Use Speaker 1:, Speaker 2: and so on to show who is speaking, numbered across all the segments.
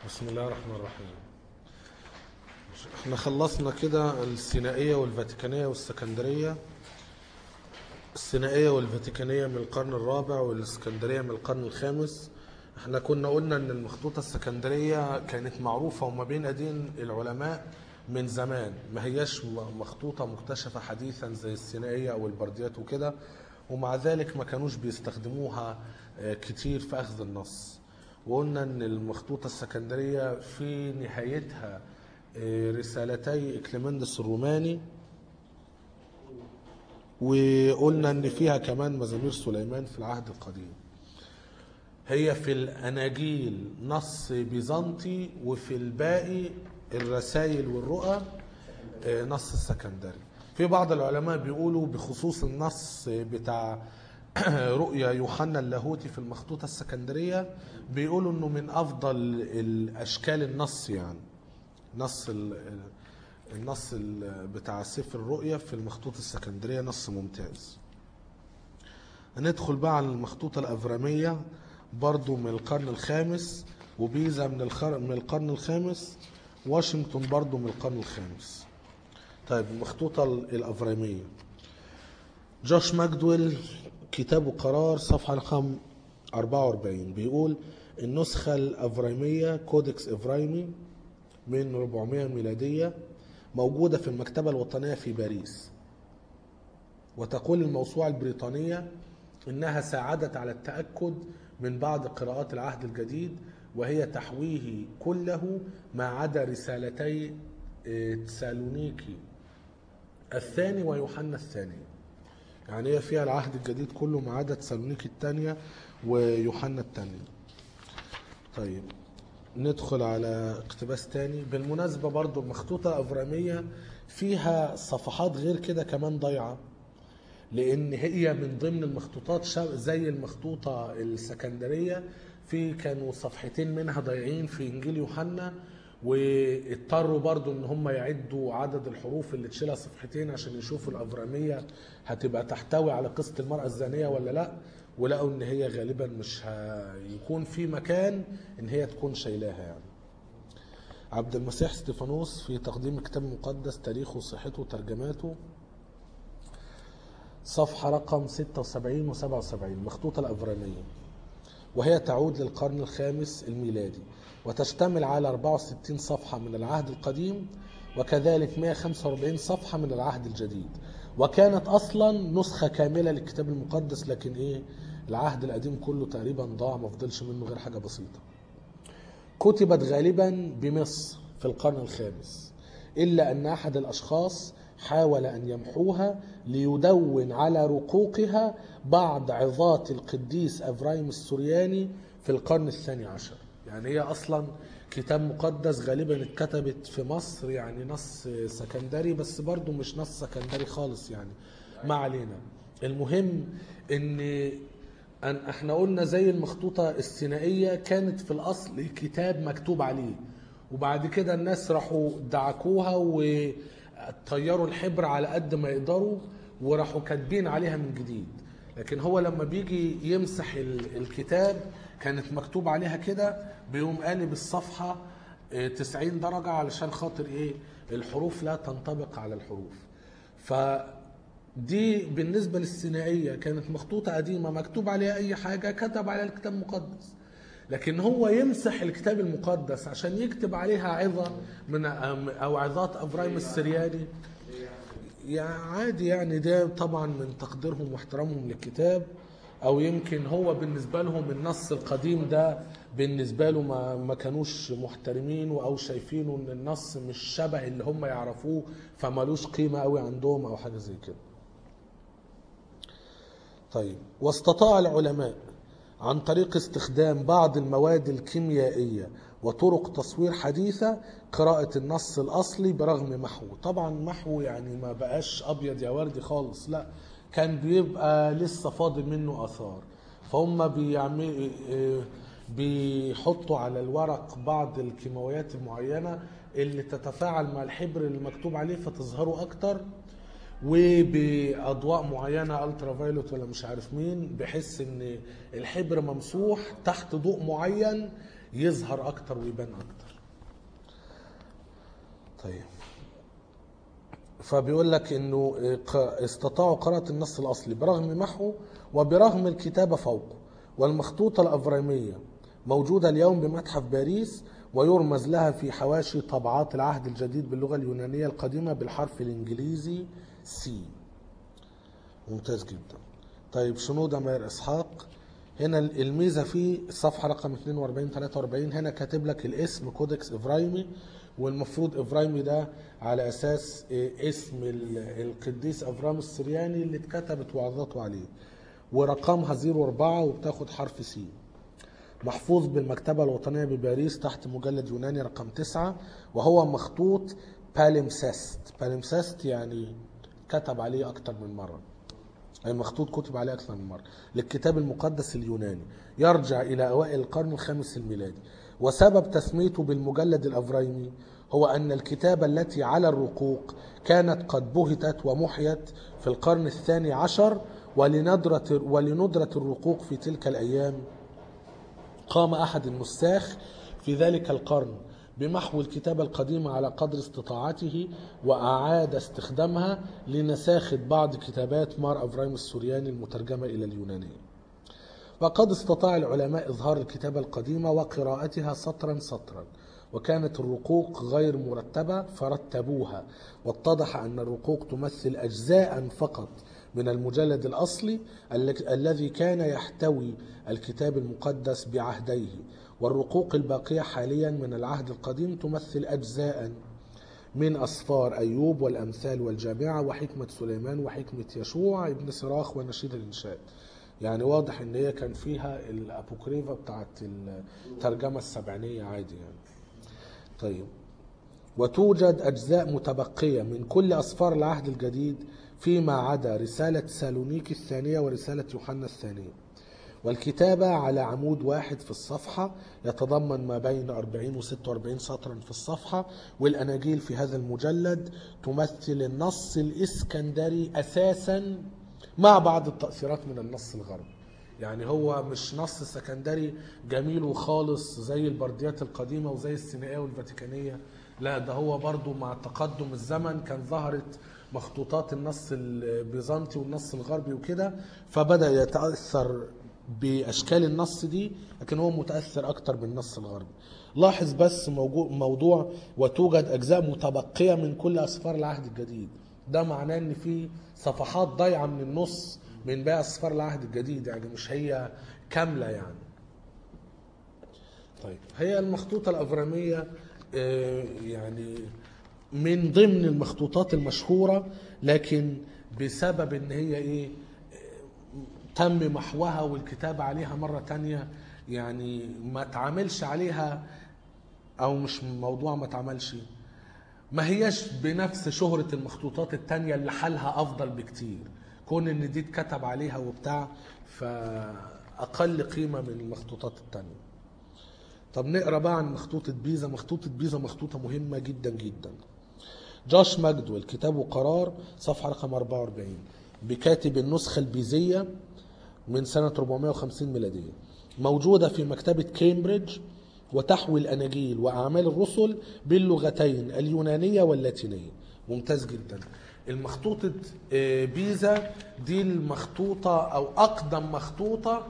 Speaker 1: بسم الله الرحمن الرحيم احنا خلصنا كده السينائية والفاتيكانية والسكندرية السينائية والفاتيكانية من القرن الرابع والاسكندرية من القرن الخامس احنا كنا قلنا ان المخطوطة السكندرية كانت معروفة وما بين ايدين العلماء من زمان ما هياش مخطوطة مكتشفة حديثا زي السينائية او البرديات وكده ومع ذلك ما كانوش بيستخدموها آه، كتير في اخذ النص وقلنا ان المخطوطة السكندرية في نهايتها آه، رسالتي اكليمندس الروماني وقلنا ان فيها كمان مزامير سليمان في العهد القديم هي في الاناجيل نص بيزنطي وفي الباقي الرسائل والرؤى آه، نص السكندري في بعض العلماء بيقولوا بخصوص النص بتاع رؤيا يوحنا اللاهوتي في المخطوطة السكندرية بيقولوا انه من افضل الاشكال النص يعني نص ال- النص ال- بتاع سفر الرؤيا في المخطوطة السكندرية نص ممتاز هندخل بقى على المخطوطة الأفرامية برضو من القرن الخامس وبيزا من, الخر... من القرن الخامس واشنطن برضو من القرن الخامس طيب المخطوطة الأفرامية جوش ماجدويل كتابه قرار صفحة رقم 44 بيقول النسخة الأفرامية كودكس إفرايمي من 400 ميلادية موجودة في المكتبة الوطنية في باريس وتقول الموسوعة البريطانية إنها ساعدت على التأكد من بعض قراءات العهد الجديد وهي تحويه كله ما عدا رسالتي آه، تسالونيكي الثاني ويوحنا الثاني يعني هي فيها العهد الجديد كله ما عدا تسالونيكي الثانية ويوحنا الثانية طيب ندخل على اقتباس تاني بالمناسبة برضو المخطوطة الأفرامية فيها صفحات غير كده كمان ضايعة لأن هي من ضمن المخطوطات شا- زي المخطوطة السكندرية في كانوا صفحتين منها ضايعين في إنجيل يوحنا واضطروا برضو ان هم يعدوا عدد الحروف اللي تشيلها صفحتين عشان يشوفوا الافراميه هتبقى تحتوي على قصه المراه الزانيه ولا لا ولقوا ان هي غالبا مش هيكون في مكان ان هي تكون شايلاها يعني عبد المسيح ستيفانوس في تقديم الكتاب المقدس تاريخه وصحته وترجماته صفحة رقم 76 و 77 مخطوطة الأفرانية وهي تعود للقرن الخامس الميلادي وتشتمل على 64 صفحة من العهد القديم وكذلك 145 صفحة من العهد الجديد وكانت أصلا نسخة كاملة للكتاب المقدس لكن إيه العهد القديم كله تقريبا ضاع ما فضلش منه غير حاجة بسيطة كتبت غالبا بمصر في القرن الخامس إلا أن أحد الأشخاص حاول أن يمحوها ليدون على رقوقها بعض عظات القديس أفرايم السورياني في القرن الثاني عشر يعني هي أصلا كتاب مقدس غالبا اتكتبت في مصر يعني نص سكندري بس برضو مش نص سكندري خالص يعني ما علينا المهم ان أن احنا قلنا زي المخطوطة السينائية كانت في الأصل كتاب مكتوب عليه وبعد كده الناس راحوا دعكوها وطيروا الحبر على قد ما يقدروا وراحوا كاتبين عليها من جديد لكن هو لما بيجي يمسح ال- الكتاب كانت مكتوب عليها كده بيقوم قالب الصفحة اه، 90 درجة علشان خاطر ايه الحروف لا تنطبق على الحروف ف دي بالنسبة للسينائية كانت مخطوطة قديمة مكتوب عليها أي حاجة كتب عليها الكتاب المقدس لكن هو يمسح الكتاب المقدس عشان يكتب عليها عظة من أو عظات أفرايم السرياني يعني عادي يعني ده طبعا من تقديرهم واحترامهم للكتاب او يمكن هو بالنسبه لهم النص القديم ده بالنسبه له ما, ما كانوش محترمينه او شايفينه ان النص مش شبه اللي هم يعرفوه فمالوش قيمه قوي عندهم او حاجه زي كده طيب واستطاع العلماء عن طريق استخدام بعض المواد الكيميائية وطرق تصوير حديثة قراءة النص الأصلي برغم محو طبعا محو يعني ما بقاش أبيض يا وردي خالص لا كان بيبقى لسه فاضل منه آثار فهم بيعمل بيحطوا على الورق بعض الكيماويات المعينة اللي تتفاعل مع الحبر اللي مكتوب عليه فتظهره أكتر وباضواء معينه الترا فايلوت ولا مش عارف مين بحيث ان الحبر ممسوح تحت ضوء معين يظهر اكتر ويبان اكتر طيب فبيقول لك انه ق- استطاعوا قراءة النص الاصلي برغم محو وبرغم الكتابة فوقه والمخطوطة الافريمية موجودة اليوم بمتحف باريس ويرمز لها في حواشي طبعات العهد الجديد باللغة اليونانية القديمة بالحرف الانجليزي سي ممتاز جدا طيب شنودة ماير اسحاق هنا الميزه في الصفحه رقم 42 43 هنا كاتب لك الاسم كودكس افرايمي والمفروض افرايمي ده على اساس إيه، اسم ال- القديس افرام السرياني اللي اتكتبت وعظاته عليه ورقمها 04 وبتاخد حرف سي محفوظ بالمكتبة الوطنية بباريس تحت مجلد يوناني رقم تسعة وهو مخطوط باليمسست باليمسست يعني كتب عليه أكتر من مرة أي مخطوط كتب عليه أكثر من مرة للكتاب المقدس اليوناني يرجع إلى أوائل القرن الخامس الميلادي وسبب تسميته بالمجلد الأفريمي هو أن الكتابة التي على الرقوق كانت قد بهتت ومحيت في القرن الثاني عشر ولندرة, ولندرة الرقوق في تلك الأيام قام أحد النساخ في ذلك القرن بمحو الكتابة القديمة على قدر استطاعته وأعاد استخدامها لنساخة بعض كتابات مار أفرايم السورياني المترجمة إلى اليونانية وقد استطاع العلماء إظهار الكتابة القديمة وقراءتها سطرا سطرا وكانت الرقوق غير مرتبة فرتبوها واتضح أن الرقوق تمثل أجزاء فقط من المجلد الأصلي الل- الذي كان يحتوي الكتاب المقدس بعهديه والرقوق الباقية حاليا من العهد القديم تمثل أجزاء من أسفار أيوب والأمثال والجامعة وحكمة سليمان وحكمة يشوع ابن سراخ ونشيد الإنشاد يعني واضح ان هي كان فيها الابوكريفا بتاعت الترجمة السبعينية عادي يعني طيب وتوجد أجزاء متبقية من كل أسفار العهد الجديد فيما عدا رسالة سالونيك الثانية ورسالة يوحنا الثانية والكتابة على عمود واحد في الصفحة يتضمن ما بين 40 و 46 سطرا في الصفحة والأناجيل في هذا المجلد تمثل النص الإسكندري أساسا مع بعض التأثيرات من النص الغربي يعني هو مش نص سكندري جميل وخالص زي البرديات القديمة وزي السينائية والفاتيكانية لا ده هو برضو مع تقدم الزمن كان ظهرت مخطوطات النص البيزنطي والنص الغربي وكده فبدأ يتأثر بأشكال النص دي لكن هو متأثر أكتر بالنص الغربي لاحظ بس موجو- موضوع وتوجد أجزاء متبقية من كل أسفار العهد الجديد ده معناه ان في صفحات ضايعه من النص من باقي اسفار العهد الجديد يعني مش هي كامله يعني طيب هي المخطوطه الافراميه آه، يعني من ضمن المخطوطات المشهوره لكن بسبب ان هي ايه آه، تم محوها والكتابه عليها مره تانية يعني ما تعاملش عليها او مش موضوع ما تعملش ما هياش بنفس شهرة المخطوطات التانية اللي حالها أفضل بكتير كون إن دي اتكتب عليها وبتاع فأقل قيمة من المخطوطات التانية طب نقرا بقى عن مخطوطة بيزا مخطوطة بيزا مخطوطة مهمة جدا جدا جوش ماجدويل كتابه قرار صفحة رقم 44 بكاتب النسخة البيزية من سنة 450 ميلادية موجودة في مكتبة كامبريدج وتحوي الأناجيل وأعمال الرسل باللغتين اليونانية واللاتينية ممتاز جدا المخطوطة آه، بيزا دي المخطوطة أو أقدم مخطوطة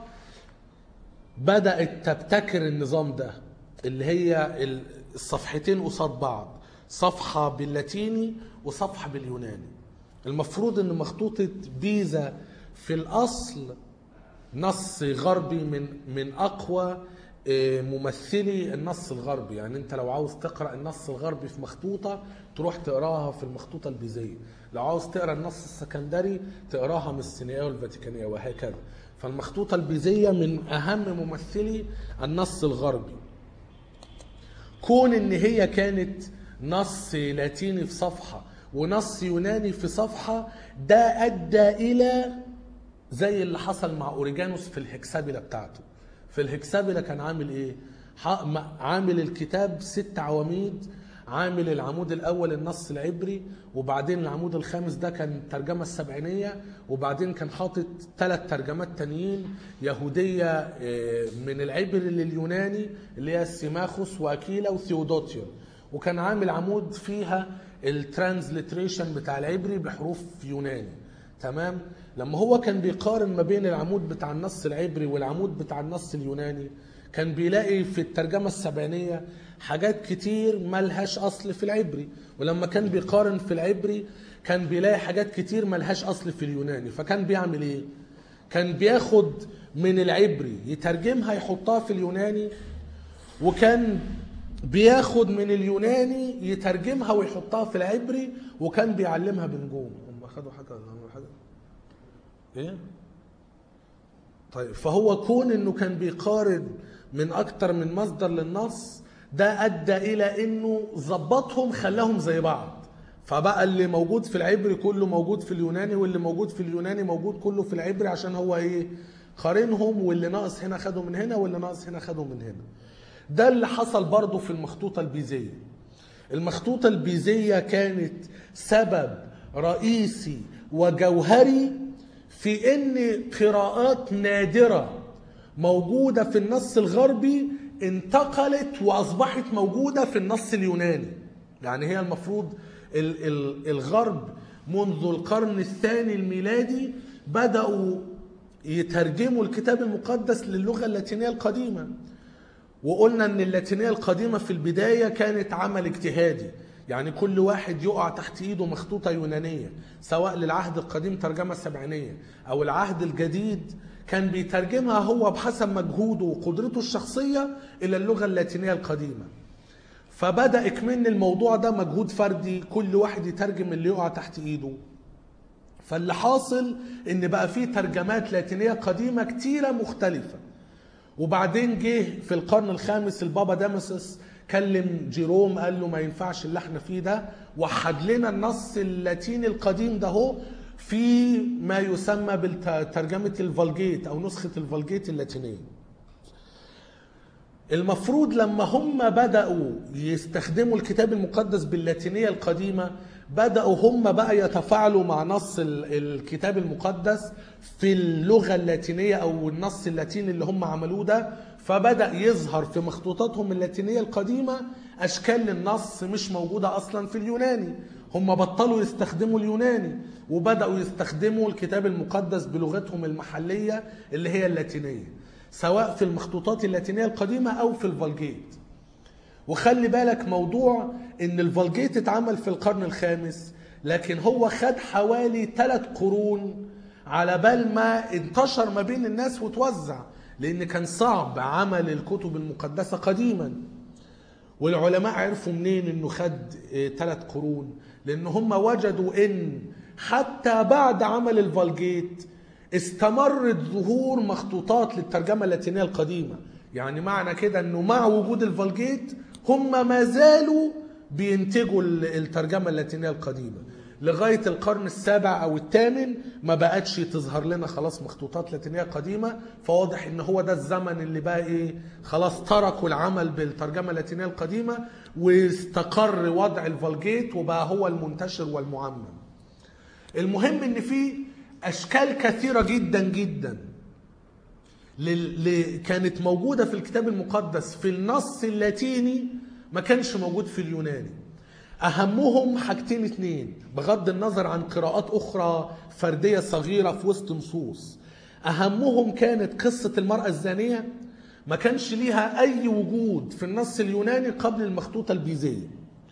Speaker 1: بدأت تبتكر النظام ده اللي هي ال- الصفحتين قصاد بعض صفحة باللاتيني وصفحة باليوناني المفروض ان مخطوطة بيزا في الأصل نص غربي من من أقوى آه، ممثلي النص الغربي يعني انت لو عاوز تقرأ النص الغربي في مخطوطة تروح تقراها في المخطوطة البيزية لو عاوز تقرأ النص السكندري تقراها من السينائية والفاتيكانية وهكذا فالمخطوطة البيزية من أهم ممثلي النص الغربي كون ان هي كانت نص لاتيني في صفحة ونص يوناني في صفحة ده أدى إلى زي اللي حصل مع أوريجانوس في الهكسابيلا بتاعته في الهكسابيلا كان عامل إيه؟ ح- م- عامل الكتاب ست عواميد عامل العمود الاول النص العبري وبعدين العمود الخامس ده كان الترجمه السبعينيه وبعدين كان حاطط ثلاث ترجمات تانيين يهوديه آه، من العبري لليوناني اللي هي سيماخوس واكيلا وثيودوتيون وكان عامل عمود فيها الترانزليتريشن بتاع العبري بحروف يوناني تمام لما هو كان بيقارن ما بين العمود بتاع النص العبري والعمود بتاع النص اليوناني كان بيلاقي في الترجمة السبعينية حاجات كتير ملهاش أصل في العبري ولما كان بيقارن في العبري كان بيلاقي حاجات كتير ملهاش أصل في اليوناني فكان بيعمل إيه؟ كان بياخد من العبري يترجمها يحطها في اليوناني وكان بياخد من اليوناني يترجمها ويحطها في العبري وكان بيعلمها بنجوم هم خدوا حاجه ولا عملوا حاجه ايه طيب فهو كون انه كان بيقارن من اكتر من مصدر للنص ده ادى الى انه ظبطهم خلاهم زي بعض فبقى اللي موجود في العبري كله موجود في اليوناني واللي موجود في اليوناني موجود كله في العبري عشان هو ايه قارنهم واللي ناقص هنا خده من هنا واللي ناقص هنا خده من هنا ده اللي حصل برضه في المخطوطة البيزية المخطوطة البيزية كانت سبب رئيسي وجوهري في ان قراءات نادرة موجودة في النص الغربي انتقلت واصبحت موجودة في النص اليوناني يعني هي المفروض ال- ال- الغرب منذ القرن الثاني الميلادي بدأوا يترجموا الكتاب المقدس للغة اللاتينية القديمة وقلنا ان اللاتينيه القديمه في البدايه كانت عمل اجتهادي يعني كل واحد يقع تحت ايده مخطوطه يونانيه سواء للعهد القديم ترجمه سبعينيه او العهد الجديد كان بيترجمها هو بحسب مجهوده وقدرته الشخصيه الى اللغه اللاتينيه القديمه فبدا اكمن الموضوع ده مجهود فردي كل واحد يترجم اللي يقع تحت ايده فاللي حاصل ان بقى فيه ترجمات لاتينيه قديمه كتيره مختلفه وبعدين جه في القرن الخامس البابا دامسس كلم جيروم قال له ما ينفعش اللي احنا فيه ده وحد لنا النص اللاتيني القديم ده هو في ما يسمى بترجمة الفالجيت أو نسخة الفالجيت اللاتينية المفروض لما هم بدأوا يستخدموا الكتاب المقدس باللاتينية القديمة بدأوا هم بقى يتفاعلوا مع نص ال- الكتاب المقدس في اللغة اللاتينية أو النص اللاتيني اللي هم عملوه ده فبدأ يظهر في مخطوطاتهم اللاتينية القديمة أشكال للنص مش موجودة أصلا في اليوناني هم بطلوا يستخدموا اليوناني وبدأوا يستخدموا الكتاب المقدس بلغتهم المحلية اللي هي اللاتينية سواء في المخطوطات اللاتينية القديمة أو في الفالجيت وخلي بالك موضوع ان الفالجيت اتعمل في القرن الخامس لكن هو خد حوالي ثلاث قرون على بال ما انتشر ما بين الناس وتوزع لان كان صعب عمل الكتب المقدسة قديما والعلماء عرفوا منين انه خد ثلاث قرون لان هم وجدوا ان حتى بعد عمل الفالجيت استمرت ظهور مخطوطات للترجمه اللاتينيه القديمه يعني معنى كده انه مع وجود الفالجيت هم ما زالوا بينتجوا ال- الترجمه اللاتينيه القديمه لغايه القرن السابع او الثامن ما بقتش تظهر لنا خلاص مخطوطات لاتينيه قديمه فواضح ان هو ده الزمن اللي بقى ايه خلاص تركوا العمل بالترجمه اللاتينيه القديمه واستقر وضع الفالجيت وبقى هو المنتشر والمعمم المهم ان في اشكال كثيره جدا جدا لل- ل- كانت موجوده في الكتاب المقدس في النص اللاتيني ما كانش موجود في اليوناني اهمهم حاجتين اتنين بغض النظر عن قراءات اخرى فرديه صغيره في وسط نصوص اهمهم كانت قصه المراه الزانيه ما كانش ليها اي وجود في النص اليوناني قبل المخطوطه البيزيه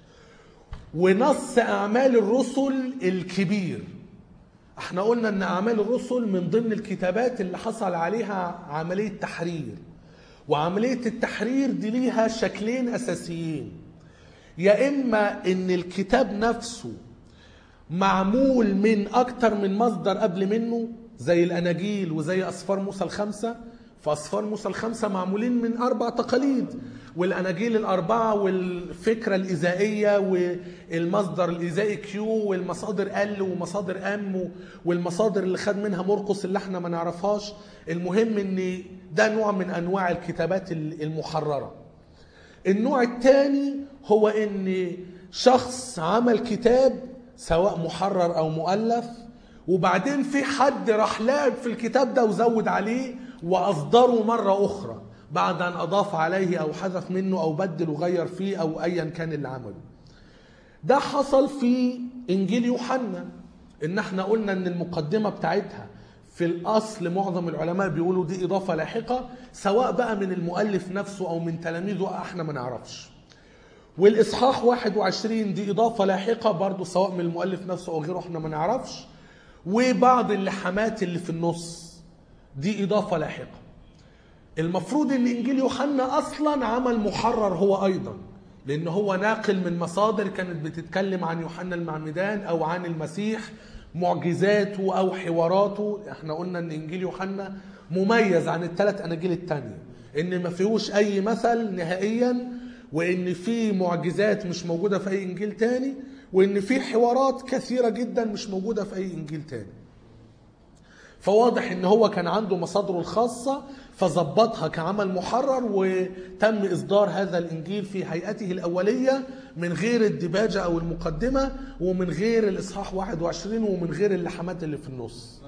Speaker 1: ونص اعمال الرسل الكبير احنا قلنا ان اعمال الرسل من ضمن الكتابات اللي حصل عليها عمليه تحرير وعمليه التحرير دي ليها شكلين اساسيين يا اما ان الكتاب نفسه معمول من اكتر من مصدر قبل منه زي الاناجيل وزي اسفار موسى الخمسه فاسفار موسى الخمسه معمولين من اربع تقاليد والاناجيل الاربعه والفكره الايذائيه والمصدر الايذائي كيو والمصادر ال ومصادر ام والمصادر اللي خد منها مرقس اللي احنا ما نعرفهاش المهم ان ده نوع من انواع الكتابات المحرره النوع الثاني هو ان شخص عمل كتاب سواء محرر او مؤلف وبعدين في حد راح لعب في الكتاب ده وزود عليه واصدره مره اخرى بعد ان اضاف عليه او حذف منه او بدل وغير فيه او ايا كان اللي عمله ده حصل في انجيل يوحنا ان احنا قلنا ان المقدمه بتاعتها في الاصل معظم العلماء بيقولوا دي اضافه لاحقه سواء بقى من المؤلف نفسه او من تلاميذه احنا ما نعرفش والاصحاح 21 دي اضافه لاحقه برضو سواء من المؤلف نفسه او غيره احنا ما نعرفش وبعض اللحمات اللي في النص دي اضافه لاحقه المفروض ان انجيل يوحنا اصلا عمل محرر هو ايضا لان هو ناقل من مصادر كانت بتتكلم عن يوحنا المعمدان او عن المسيح معجزاته او حواراته احنا قلنا ان انجيل يوحنا مميز عن الثلاث اناجيل التانية ان ما فيهوش اي مثل نهائيا وان في معجزات مش موجوده في اي انجيل تاني وان في حوارات كثيره جدا مش موجوده في اي انجيل تاني فواضح ان هو كان عنده مصادره الخاصة فظبطها كعمل محرر وتم اصدار هذا الانجيل في هيئته الاولية من غير الدباجة او المقدمة ومن غير الاصحاح 21 ومن غير اللحمات اللي في النص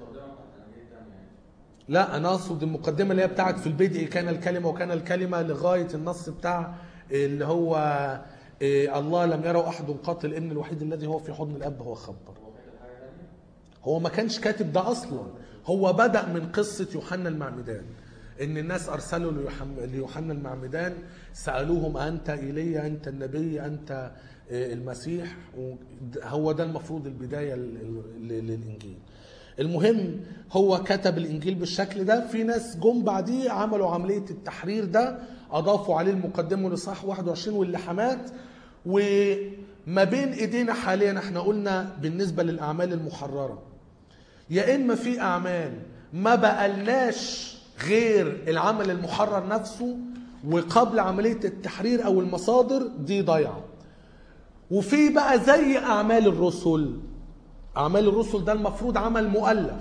Speaker 1: لا انا اقصد المقدمة اللي هي بتاعت في البدء كان الكلمة وكان الكلمة لغاية النص بتاع اللي هو إيه، الله لم يره احد قط الابن الوحيد الذي هو في حضن الاب هو خبر هو ما كانش كاتب ده اصلا هو بدا من قصه يوحنا المعمدان ان الناس ارسلوا ليوحم- ليوحنا المعمدان سالوهم انت ايليا انت النبي انت آه، المسيح وده- هو ده المفروض البدايه ل- ل- للانجيل المهم هو كتب الانجيل بالشكل ده في ناس جم بعديه عملوا عمليه التحرير ده اضافوا عليه المقدمه والاصحاح 21 واللحمات وما بين ايدينا حاليا احنا قلنا بالنسبه للاعمال المحرره يا اما في اعمال ما بقالناش غير العمل المحرر نفسه وقبل عمليه التحرير او المصادر دي ضايعه وفي بقى زي اعمال الرسل اعمال الرسل ده المفروض عمل مؤلف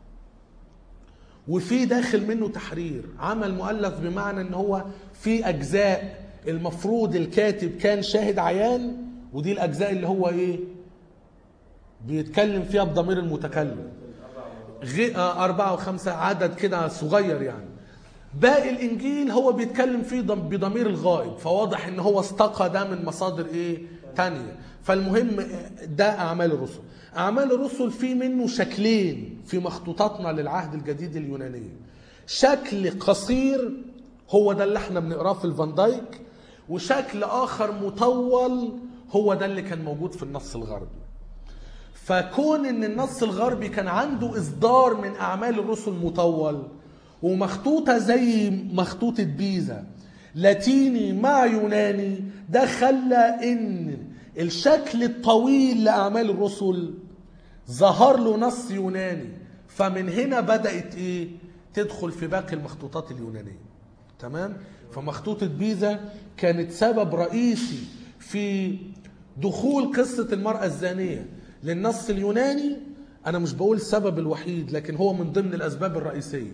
Speaker 1: وفي داخل منه تحرير عمل مؤلف بمعنى ان هو في اجزاء المفروض الكاتب كان شاهد عيان ودي الاجزاء اللي هو ايه بيتكلم فيها بضمير المتكلم غي... آه، أربعة وخمسة عدد كده صغير يعني باقي الإنجيل هو بيتكلم فيه ضم- بضمير الغائب فواضح إن هو استقى ده من مصادر إيه تانية فالمهم آه، ده أعمال الرسل أعمال الرسل في منه شكلين في مخطوطاتنا للعهد الجديد اليونانية شكل قصير هو ده اللي احنا بنقراه في الفان دايك وشكل آخر مطول هو ده اللي كان موجود في النص الغربي فكون ان النص الغربي كان عنده اصدار من اعمال الرسل مطول ومخطوطه زي مخطوطه بيزا لاتيني مع يوناني ده خلى ان الشكل الطويل لاعمال الرسل ظهر له نص يوناني فمن هنا بدات ايه تدخل في باقي المخطوطات اليونانيه تمام فمخطوطه بيزا كانت سبب رئيسي في دخول قصه المراه الزانيه للنص اليوناني انا مش بقول السبب الوحيد لكن هو من ضمن الاسباب الرئيسيه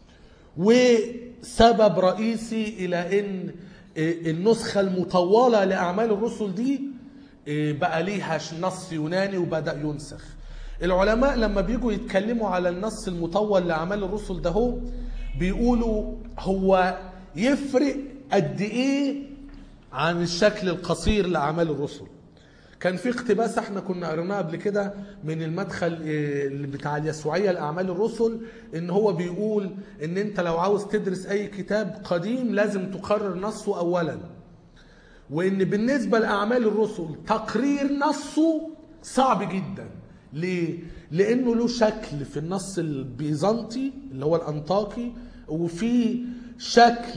Speaker 1: وسبب رئيسي الى ان النسخه المطوله لاعمال الرسل دي بقى ليها نص يوناني وبدا ينسخ العلماء لما بيجوا يتكلموا على النص المطول لاعمال الرسل ده هو بيقولوا هو يفرق قد ايه عن الشكل القصير لاعمال الرسل كان في اقتباس احنا كنا قريناه قبل كده من المدخل اللي بتاع اليسوعيه لاعمال الرسل ان هو بيقول ان انت لو عاوز تدرس اي كتاب قديم لازم تقرر نصه اولا وان بالنسبه لاعمال الرسل تقرير نصه صعب جدا ليه لانه له شكل في النص البيزنطي اللي هو الانطاكي وفي شكل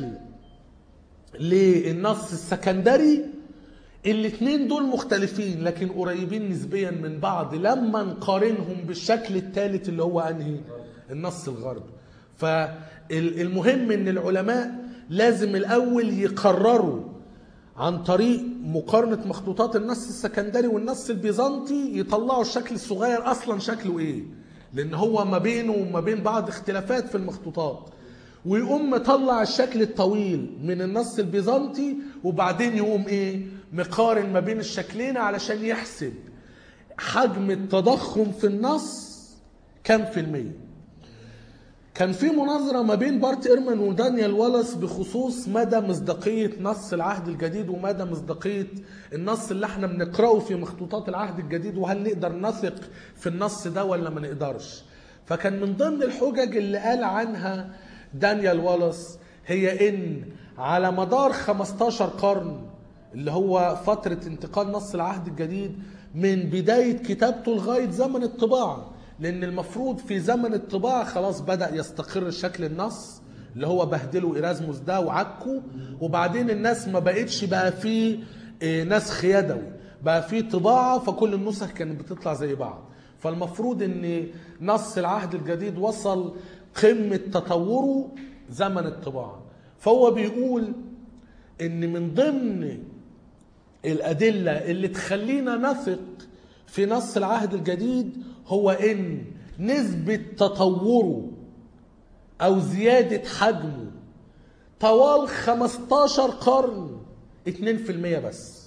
Speaker 1: للنص السكندري الاثنين دول مختلفين لكن قريبين نسبيا من بعض لما نقارنهم بالشكل الثالث اللي هو انهي النص الغربي فالمهم ان العلماء لازم الاول يقرروا عن طريق مقارنة مخطوطات النص السكندري والنص البيزنطي يطلعوا الشكل الصغير اصلا شكله ايه لان هو ما بينه وما بين بعض اختلافات في المخطوطات ويقوم مطلع الشكل الطويل من النص البيزنطي وبعدين يقوم ايه مقارن ما بين الشكلين علشان يحسب حجم التضخم في النص كام في المية كان في مناظرة ما بين بارت إيرمان ودانيال والاس بخصوص مدى مصداقية نص العهد الجديد ومدى مصداقية النص اللي احنا بنقرأه في مخطوطات العهد الجديد وهل نقدر نثق في النص ده ولا ما نقدرش فكان من ضمن الحجج اللي قال عنها دانيال والاس هي ان على مدار 15 قرن اللي هو فترة انتقال نص العهد الجديد من بداية كتابته لغاية زمن الطباعة لأن المفروض في زمن الطباعة خلاص بدأ يستقر شكل النص اللي هو بهدله إيرازموس ده وعكه وبعدين الناس ما بقتش بقى فيه آه، نسخ يدوي بقى فيه طباعة فكل النسخ كانت بتطلع زي بعض فالمفروض ان نص العهد الجديد وصل قمة تطوره زمن الطباعة فهو بيقول ان من ضمن الأدلة اللي تخلينا نثق في نص العهد الجديد هو إن نسبة تطوره أو زيادة حجمه طوال 15 قرن 2% بس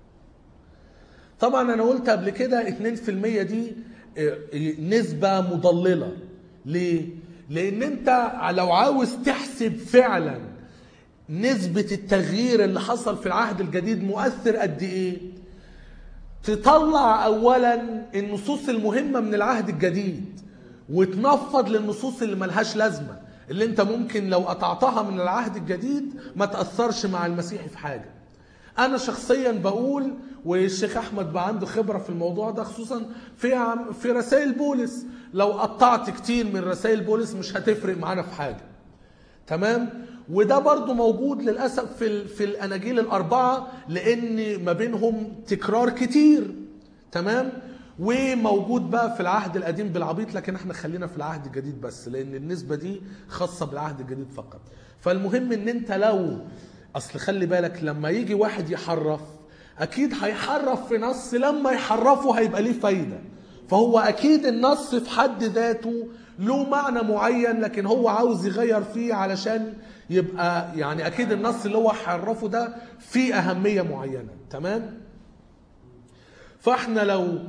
Speaker 1: طبعا أنا قلت قبل كده 2% دي آه، نسبة مضللة ليه؟ لأن أنت لو عاوز تحسب فعلا نسبة التغيير اللي حصل في العهد الجديد مؤثر قد ايه تطلع اولا النصوص المهمة من العهد الجديد وتنفض للنصوص اللي ملهاش لازمة اللي انت ممكن لو قطعتها من العهد الجديد ما تأثرش مع المسيح في حاجة انا شخصيا بقول والشيخ احمد بقى عنده خبره في الموضوع ده خصوصا في عم- في رسائل بولس لو قطعت كتير من رسائل بولس مش هتفرق معانا في حاجه تمام وده برضو موجود للاسف في ال- في الاناجيل الاربعه لان ما بينهم تكرار كتير تمام وموجود بقى في العهد القديم بالعبيط لكن احنا خلينا في العهد الجديد بس لان النسبه دي خاصه بالعهد الجديد فقط فالمهم ان انت لو اصل خلي بالك لما يجي واحد يحرف اكيد هيحرف في نص لما يحرفه هيبقى ليه فايده فهو اكيد النص في حد ذاته له معنى معين لكن هو عاوز يغير فيه علشان يبقى يعني اكيد النص اللي هو حرفه ده فيه اهميه معينه تمام فاحنا لو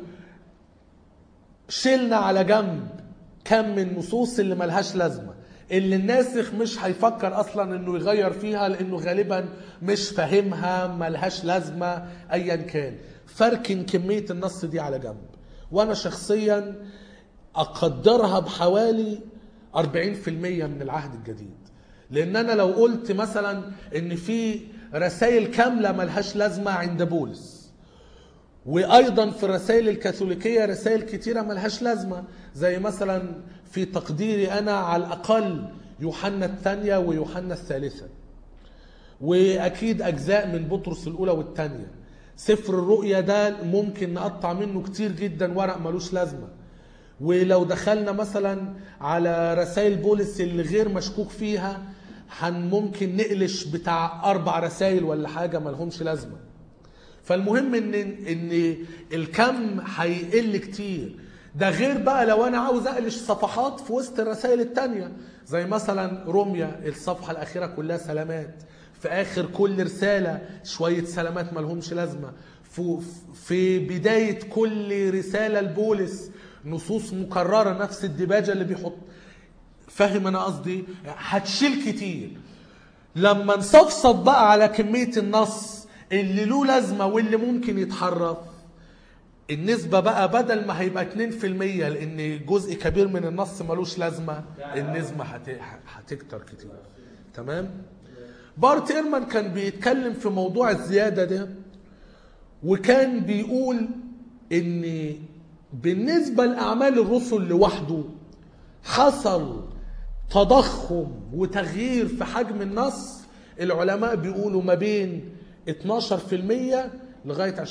Speaker 1: شلنا على جنب كم من النصوص اللي ملهاش لازمه اللي الناسخ مش هيفكر اصلا انه يغير فيها لانه غالبا مش فاهمها ملهاش لازمه ايا كان فركن كميه النص دي على جنب وانا شخصيا اقدرها بحوالي 40% من العهد الجديد لان انا لو قلت مثلا ان في رسائل كامله ملهاش لازمه عند بولس وايضا في الرسائل الكاثوليكيه رسائل كتيره ملهاش لازمه زي مثلا في تقديري انا على الاقل يوحنا الثانيه ويوحنا الثالثه واكيد اجزاء من بطرس الاولى والثانيه سفر الرؤيا ده ممكن نقطع منه كتير جدا ورق ملوش لازمه ولو دخلنا مثلا على رسائل بولس اللي غير مشكوك فيها هن ممكن نقلش بتاع اربع رسائل ولا حاجه ملهمش لازمه فالمهم ان ان الكم هيقل كتير ده غير بقى لو انا عاوز اقلش صفحات في وسط الرسائل التانية زي مثلا روميا الصفحة الاخيرة كلها سلامات في اخر كل رسالة شوية سلامات ملهمش لازمة في, في بداية كل رسالة لبولس نصوص مكررة نفس الدباجة اللي بيحط فاهم انا قصدي هتشيل كتير لما نصفصف بقى على كمية النص اللي له لازمة واللي ممكن يتحرف النسبة بقى بدل ما هيبقى 2% لأن جزء كبير من النص ملوش لازمة النسبة هت- هتكتر كتير تمام بارت ايرمان كان بيتكلم في موضوع الزيادة ده وكان بيقول ان بالنسبة لأعمال الرسل لوحده حصل تضخم وتغيير في حجم النص العلماء بيقولوا ما بين 12% لغاية 20%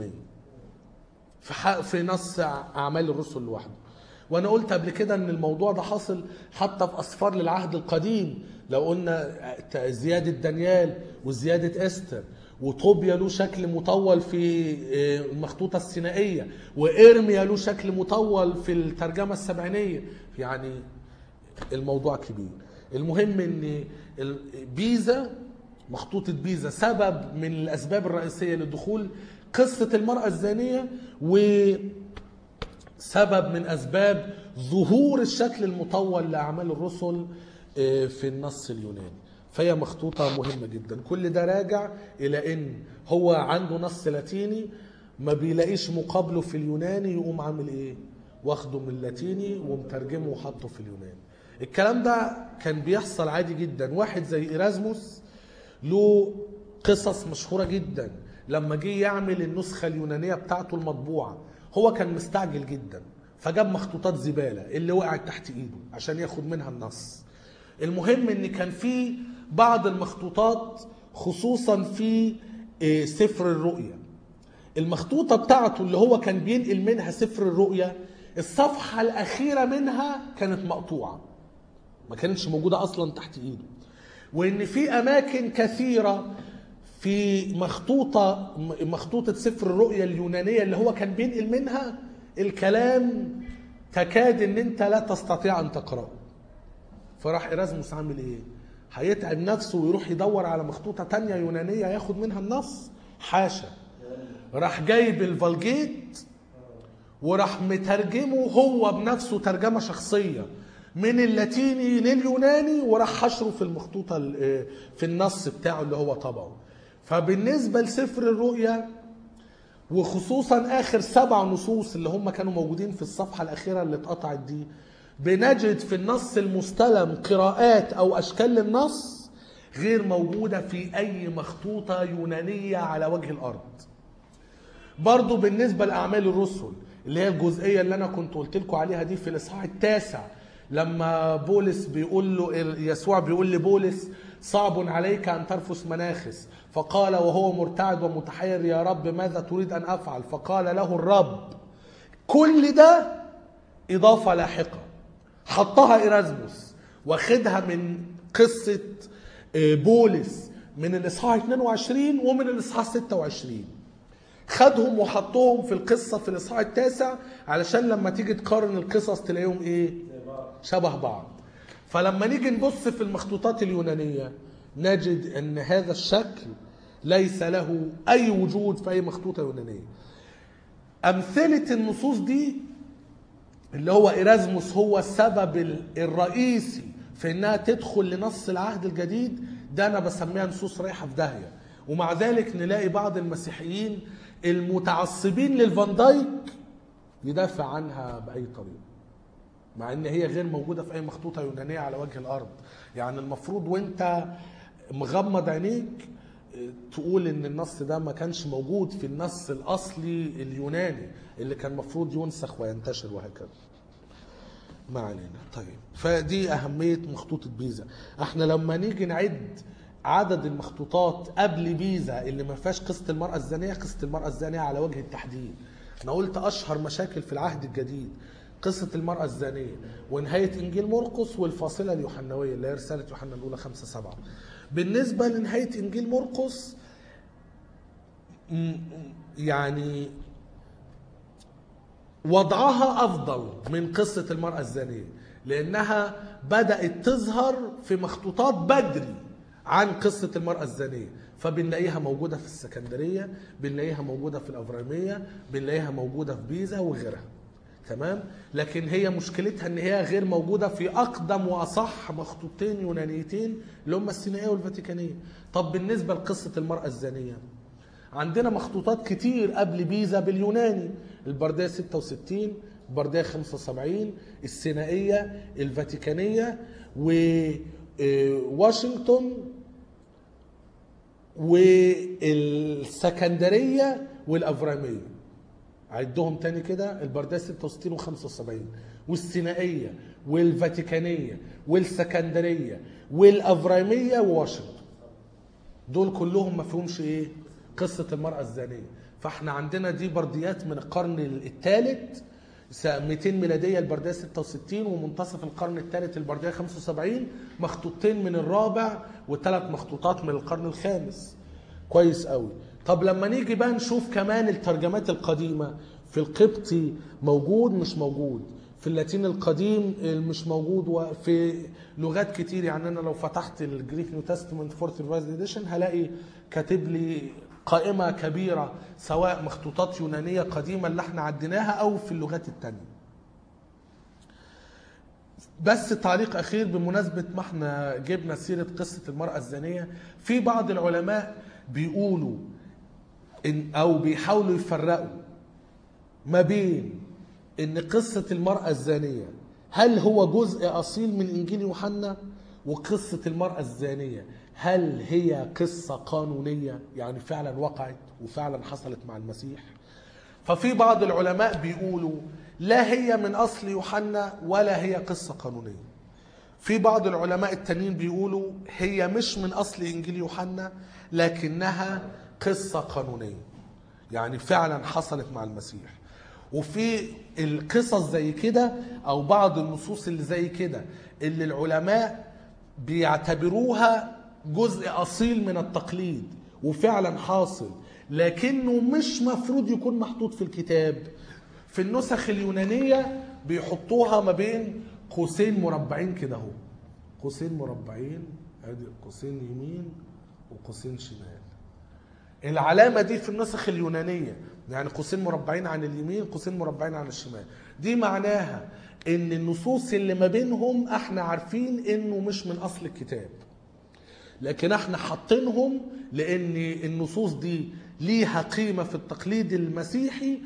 Speaker 1: في حق في نص اعمال الرسل لوحده وانا قلت قبل كده ان الموضوع ده حاصل حتى في اسفار للعهد القديم لو قلنا زياده دانيال وزياده استر وطوبيا له شكل مطول في المخطوطة السينائية وإرميا له شكل مطول في الترجمة السبعينية يعني الموضوع كبير المهم ان ال- بيزا مخطوطة بيزا سبب من الاسباب الرئيسية لدخول قصة المرأة الزانية وسبب من اسباب ظهور الشكل المطول لاعمال الرسل آه، في النص اليوناني فهي مخطوطة مهمة جدا كل ده راجع الى ان هو عنده نص لاتيني ما بيلاقيش مقابله في اليوناني يقوم عامل ايه واخده من اللاتيني ومترجمه وحطه في اليوناني الكلام ده كان بيحصل عادي جدا واحد زي إيرازموس له قصص مشهورة جدا لما جه يعمل النسخة اليونانية بتاعته المطبوعة هو كان مستعجل جدا فجاب مخطوطات زبالة اللي وقعت تحت ايده عشان ياخد منها النص المهم ان كان في بعض المخطوطات خصوصا في آه، سفر الرؤيا المخطوطة بتاعته اللي هو كان بينقل منها سفر الرؤيا الصفحة الأخيرة منها كانت مقطوعة ما كانتش موجودة أصلا تحت إيده وإن في أماكن كثيرة في مخطوطة مخطوطة سفر الرؤيا اليونانية اللي هو كان بينقل منها الكلام تكاد إن أنت لا تستطيع أن تقرأه فراح إيرازموس عامل إيه؟ هيتعب نفسه ويروح يدور على مخطوطة تانية يونانية ياخد منها النص حاشا راح جايب الفالجيت وراح مترجمه هو بنفسه ترجمة شخصية من اللاتيني لليوناني وراح حشره في المخطوطة ال- في النص بتاعه اللي هو طبعه فبالنسبة لسفر الرؤيا وخصوصا اخر سبع نصوص اللي هم كانوا موجودين في الصفحه الاخيره اللي اتقطعت دي بنجد في النص المستلم قراءات او اشكال للنص غير موجوده في اي مخطوطه يونانيه على وجه الارض برضو بالنسبة لأعمال الرسل اللي هي الجزئية اللي أنا كنت قلت لكم عليها دي في الإصحاح التاسع لما بولس بيقول له يسوع بيقول لبولس صعب عليك أن ترفس مناخس فقال وهو مرتعد ومتحير يا رب ماذا تريد أن أفعل فقال له الرب كل ده إضافة لاحقة حطها إيرازموس واخدها من قصة آه، بولس من الإصحاح 22 ومن الإصحاح 26 خدهم وحطهم في القصة في الإصحاح التاسع علشان لما تيجي تقارن القصص تلاقيهم إيه؟ شبه بعض فلما نيجي نبص في المخطوطات اليونانية نجد أن هذا الشكل ليس له أي وجود في أي مخطوطة يونانية أمثلة النصوص دي اللي هو إيرازموس هو السبب ال- الرئيسي في انها تدخل لنص العهد الجديد ده انا بسميها نصوص رايحه في داهيه ومع ذلك نلاقي بعض المسيحيين المتعصبين للفان دايك يدافع عنها باي طريقه مع ان هي غير موجوده في اي مخطوطه يونانيه على وجه الارض يعني المفروض وانت مغمض عينيك اه، تقول ان النص ده ما كانش موجود في النص الاصلي اليوناني اللي كان المفروض ينسخ وينتشر وهكذا ما علينا طيب فدي أهمية مخطوطة بيزا احنا لما نيجي نعد عدد المخطوطات قبل بيزا اللي ما فيهاش قصة المرأة الزانية قصة المرأة الزانية على وجه التحديد انا قلت اشهر مشاكل في العهد الجديد قصة المرأة الزانية ونهاية إنجيل مرقس والفاصلة اليوحنوية اللي هي رسالة يوحنا الأولى خمسة سبعة بالنسبة لنهاية إنجيل مرقس م- يعني وضعها افضل من قصه المراه الزانيه لانها بدات تظهر في مخطوطات بدري عن قصه المراه الزانيه فبنلاقيها موجوده في السكندريه بنلاقيها موجوده في الافراميه بنلاقيها موجوده في بيزا وغيرها تمام لكن هي مشكلتها ان هي غير موجوده في اقدم واصح مخطوطتين يونانيتين اللي هم السينائيه والفاتيكانيه طب بالنسبه لقصه المراه الزانيه عندنا مخطوطات كتير قبل بيزا باليوناني البردية 66 البردية 75 السينائية الفاتيكانية وواشنطن والسكندرية والأفرامية عدهم تاني كده البردية 66 و75 والسينائية والفاتيكانية والسكندرية والأفرامية وواشنطن دول كلهم ما فيهمش ايه قصة المرأة الزانية فاحنا عندنا دي برديات من القرن الثالث 200 ميلادية البردية 66 ومنتصف القرن الثالث البردية 75 مخطوطتين من الرابع وثلاث مخطوطات من القرن الخامس كويس قوي طب لما نيجي بقى نشوف كمان الترجمات القديمة في القبطي موجود مش موجود في اللاتين القديم مش موجود وفي لغات كتير يعني انا لو فتحت الجريك نيو تestament فورث ريفايزد اديشن هلاقي كاتب لي قائمه كبيره سواء مخطوطات يونانيه قديمه اللي احنا عديناها او في اللغات التانيه بس تعليق اخير بمناسبه ما احنا جبنا سيره قصه المراه الزانيه في بعض العلماء بيقولوا إن او بيحاولوا يفرقوا ما بين ان قصه المراه الزانيه هل هو جزء اصيل من انجيل يوحنا وقصه المراه الزانيه هل هي قصه قانونيه يعني فعلا وقعت وفعلا حصلت مع المسيح ففي بعض العلماء بيقولوا لا هي من اصل يوحنا ولا هي قصه قانونيه في بعض العلماء التانيين بيقولوا هي مش من اصل انجيل يوحنا لكنها قصه قانونيه يعني فعلا حصلت مع المسيح وفي القصص زي كده او بعض النصوص اللي زي كده اللي العلماء بيعتبروها جزء اصيل من التقليد وفعلا حاصل لكنه مش مفروض يكون محطوط في الكتاب في النسخ اليونانية بيحطوها ما بين قوسين مربعين كده اهو قوسين مربعين ادي قوسين يمين وقوسين شمال العلامة دي في النسخ اليونانية يعني قوسين مربعين عن اليمين قوسين مربعين عن الشمال دي معناها ان النصوص اللي ما بينهم احنا عارفين انه مش من اصل الكتاب لكن احنا حاطينهم لان النصوص دي ليها قيمة في التقليد المسيحي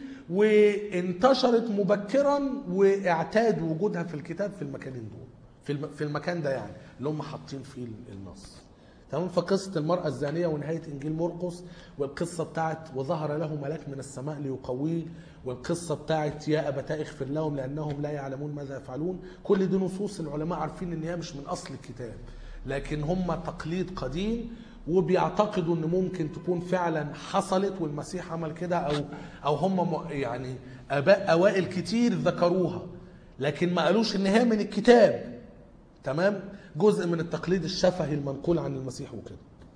Speaker 1: وانتشرت مبكرا واعتاد وجودها في الكتاب في المكانين دول في الم- في المكان ده يعني اللي هم حاطين فيه النص تمام فقصة المرأة الزانية ونهاية إنجيل مرقس والقصة بتاعت وظهر له ملاك من السماء ليقويه والقصة بتاعت يا أبتاء اغفر لهم لأنهم لا يعلمون ماذا يفعلون كل دي نصوص العلماء عارفين إن هي مش من أصل الكتاب لكن هم تقليد قديم وبيعتقدوا ان ممكن تكون فعلا حصلت والمسيح عمل كده او او هم م- يعني اباء اوائل كتير ذكروها لكن ما قالوش ان هي من الكتاب تمام جزء من التقليد الشفهي المنقول عن المسيح وكده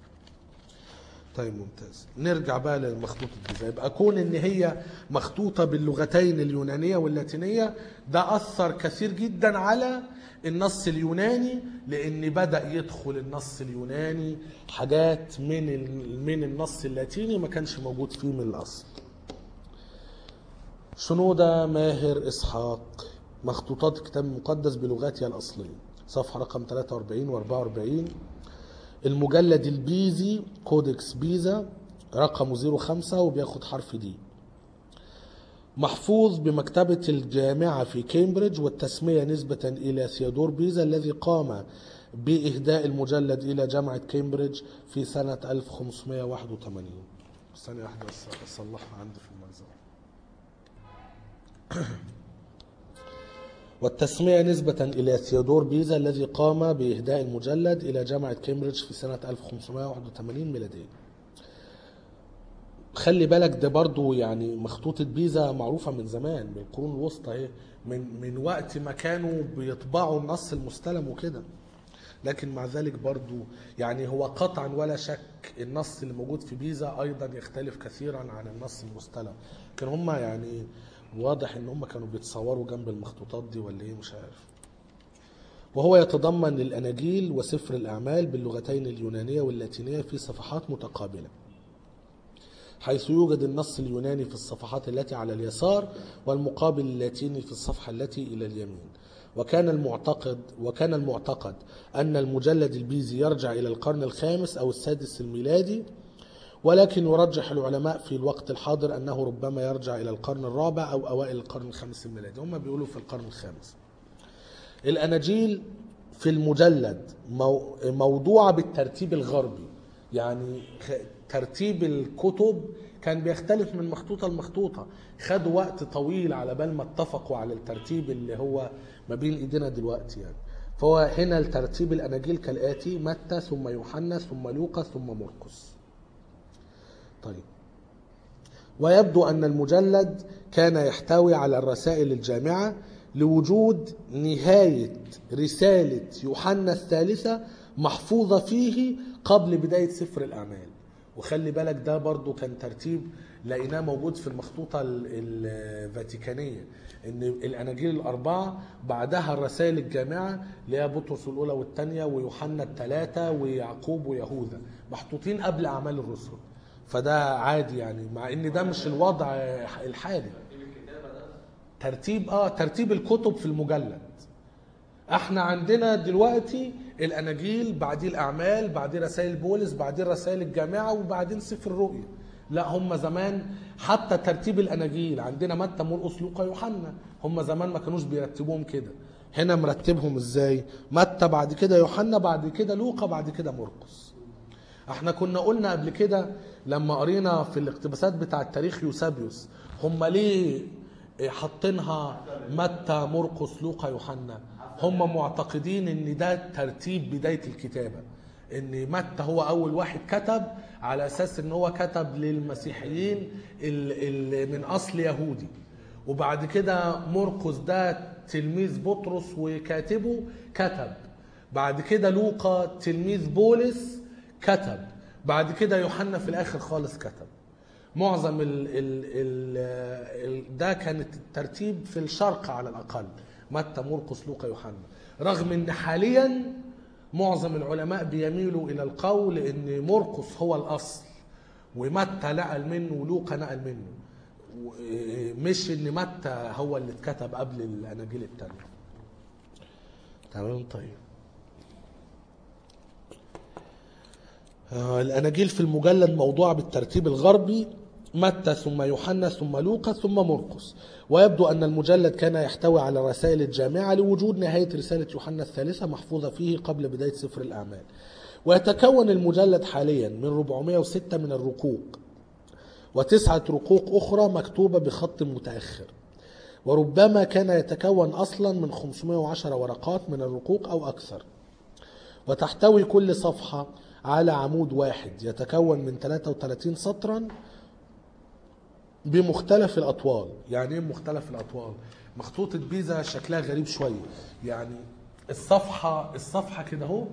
Speaker 1: طيب ممتاز نرجع بقى للمخطوطة دي يبقى كون ان هي مخطوطة باللغتين اليونانية واللاتينية ده اثر كثير جدا على النص اليوناني لان بدأ يدخل النص اليوناني حاجات من ال- من النص اللاتيني ما كانش موجود فيه من الاصل شنودة ماهر اسحاق مخطوطات الكتاب المقدس بلغاتها الاصليه صفحه رقم 43 و 44 المجلد البيزي كودكس بيزا رقمه 05 وبياخد حرف دي محفوظ بمكتبة الجامعة في كامبريدج والتسمية نسبة إلى ثيودور بيزا الذي قام بإهداء المجلد إلى جامعة كامبريدج في سنة 1581 ثانية واحدة بس أصلحها عندي في المنزل والتسمية نسبة إلى ثيودور بيزا الذي قام بإهداء المجلد إلى جامعة كامبريدج في سنة 1581 ميلادية خلي بالك ده برضو يعني مخطوطة بيزا معروفة من زمان من القرون الوسطى اهي من من وقت ما كانوا بيطبعوا النص المستلم وكده لكن مع ذلك برضو يعني هو قطعا ولا شك النص اللي موجود في بيزا ايضا يختلف كثيرا عن النص المستلم كان هم يعني واضح ان هم كانوا بيتصوروا جنب المخطوطات دي ولا ايه مش عارف وهو يتضمن الاناجيل وسفر الاعمال باللغتين اليونانيه واللاتينيه في صفحات متقابله حيث يوجد النص اليوناني في الصفحات التي على اليسار والمقابل اللاتيني في الصفحة التي إلى اليمين وكان المعتقد وكان المعتقد أن المجلد البيزي يرجع إلى القرن الخامس أو السادس الميلادي ولكن يرجح العلماء في الوقت الحاضر أنه ربما يرجع إلى القرن الرابع أو أوائل القرن الخامس الميلادي هم بيقولوا في القرن الخامس الأناجيل في المجلد مو- موضوعة بالترتيب الغربي يعني خ- ترتيب الكتب كان بيختلف من مخطوطة لمخطوطة خدوا وقت طويل على بال ما اتفقوا على الترتيب اللي هو ما بين ايدينا دلوقتي يعني فهو هنا الترتيب الاناجيل كالاتي متى ثم يوحنا ثم لوقا ثم مرقس طيب ويبدو أن المجلد كان يحتوي على الرسائل الجامعة لوجود نهاية رسالة يوحنا الثالثة محفوظة فيه قبل بداية سفر الأعمال وخلي بالك ده برضو كان ترتيب لقيناه موجود في المخطوطة ال- الفاتيكانية ان الاناجيل الاربعة بعدها الرسائل الجامعة اللي هي بطرس الاولى والثانية ويوحنا الثلاثة ويعقوب ويهوذا محطوطين قبل اعمال الرسل فده عادي يعني مع ان ده مش الوضع الحالي ترتيب اه ترتيب الكتب في المجلد احنا عندنا دلوقتي الاناجيل بعديه الاعمال بعديه رسائل بولس بعديه رسائل الجامعه وبعدين سفر الرؤيا لا هم زمان حتى ترتيب الاناجيل عندنا متى مرقس لوقا يوحنا هم زمان ما كانوش بيرتبوهم كده هنا مرتبهم ازاي متى بعد كده يوحنا بعد كده لوقا بعد كده مرقس احنا كنا قلنا قبل كده لما قرينا في الاقتباسات بتاع التاريخ يوسابيوس هم ليه حاطينها متى مرقس لوقا يوحنا هم معتقدين ان ده ترتيب بدايه الكتابه ان متى هو اول واحد كتب على اساس ان هو كتب للمسيحيين اللي من اصل يهودي وبعد كده مرقس ده تلميذ بطرس وكاتبه كتب بعد كده لوقا تلميذ بولس كتب بعد كده يوحنا في الاخر خالص كتب معظم ال ال ال ال ده كانت الترتيب في الشرق على الاقل متى مرقس لوقا يوحنا رغم ان حاليا معظم العلماء بيميلوا الى القول ان مرقس هو الاصل ومتى نقل منه ولوقا نقل منه و- مش ان متى هو اللي اتكتب قبل الاناجيل التانية تمام طيب آه، الاناجيل في المجلد موضوعه بالترتيب الغربي متى ثم يوحنا ثم لوقا ثم مرقس ويبدو ان المجلد كان يحتوي على رسائل الجامعه لوجود نهايه رساله يوحنا الثالثه محفوظه فيه قبل بدايه سفر الاعمال ويتكون المجلد حاليا من 406 من الرقوق وتسعه رقوق اخرى مكتوبه بخط متاخر وربما كان يتكون اصلا من 510 ورقات من الرقوق او اكثر وتحتوي كل صفحة على عمود واحد يتكون من 33 سطرا بمختلف الأطوال يعني ايه مختلف الأطوال مخطوطة بيزا شكلها غريب شوية يعني الصفحة الصفحة كده اهو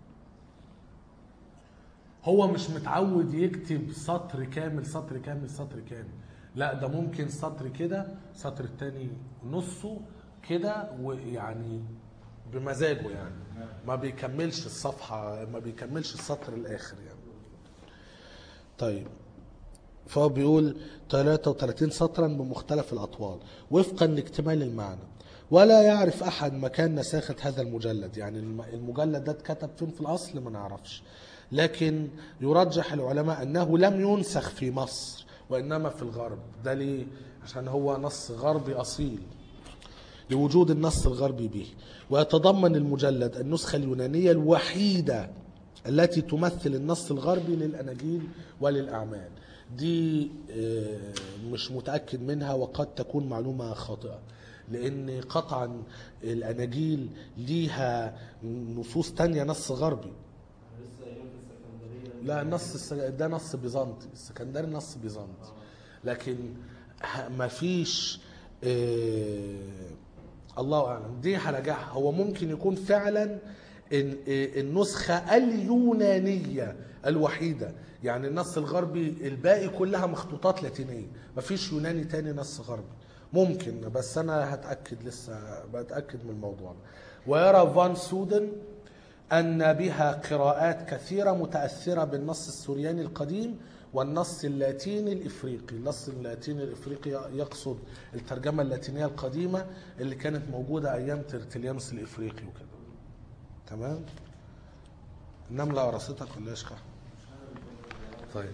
Speaker 1: هو مش متعود يكتب سطر كامل سطر كامل سطر كامل لا ده ممكن سطر كده سطر التاني نصه كده ويعني بمزاجه يعني ما بيكملش الصفحة ما بيكملش السطر الآخر يعني طيب فهو بيقول 33 سطرا بمختلف الأطوال وفقا لاكتمال المعنى ولا يعرف أحد مكان نساخة هذا المجلد يعني الم- المجلد ده اتكتب فين في الأصل ما نعرفش لكن يرجح العلماء أنه لم ينسخ في مصر وإنما في الغرب ده ليه؟ عشان هو نص غربي أصيل لوجود النص الغربي به ويتضمن المجلد النسخة اليونانية الوحيدة التي تمثل النص الغربي للأناجيل وللأعمال دي آه، مش متأكد منها وقد تكون معلومة خاطئة لأن قطعا الأناجيل ليها نصوص تانية نص غربي
Speaker 2: لسه قايلين في السكندريه
Speaker 1: لا نص الس- ده نص بيزنطي السكندري نص بيزنطي لكن ه- ما فيش آه الله اعلم دي هراجعها هو ممكن يكون فعلا ال- آه، النسخه اليونانيه الوحيده يعني النص الغربي الباقي كلها مخطوطات لاتينيه ما فيش يوناني تاني نص غربي ممكن بس انا هتاكد لسه بتاكد من الموضوع ده ويرى فان سودن أن بها قراءات كثيرة متأثرة بالنص السورياني القديم والنص اللاتيني الإفريقي النص اللاتيني الإفريقي يقصد الترجمة اللاتينية القديمة اللي كانت موجودة أيام ترتليانوس الإفريقي وكده تمام النملة قرصتك ولا إيش كده؟ طيب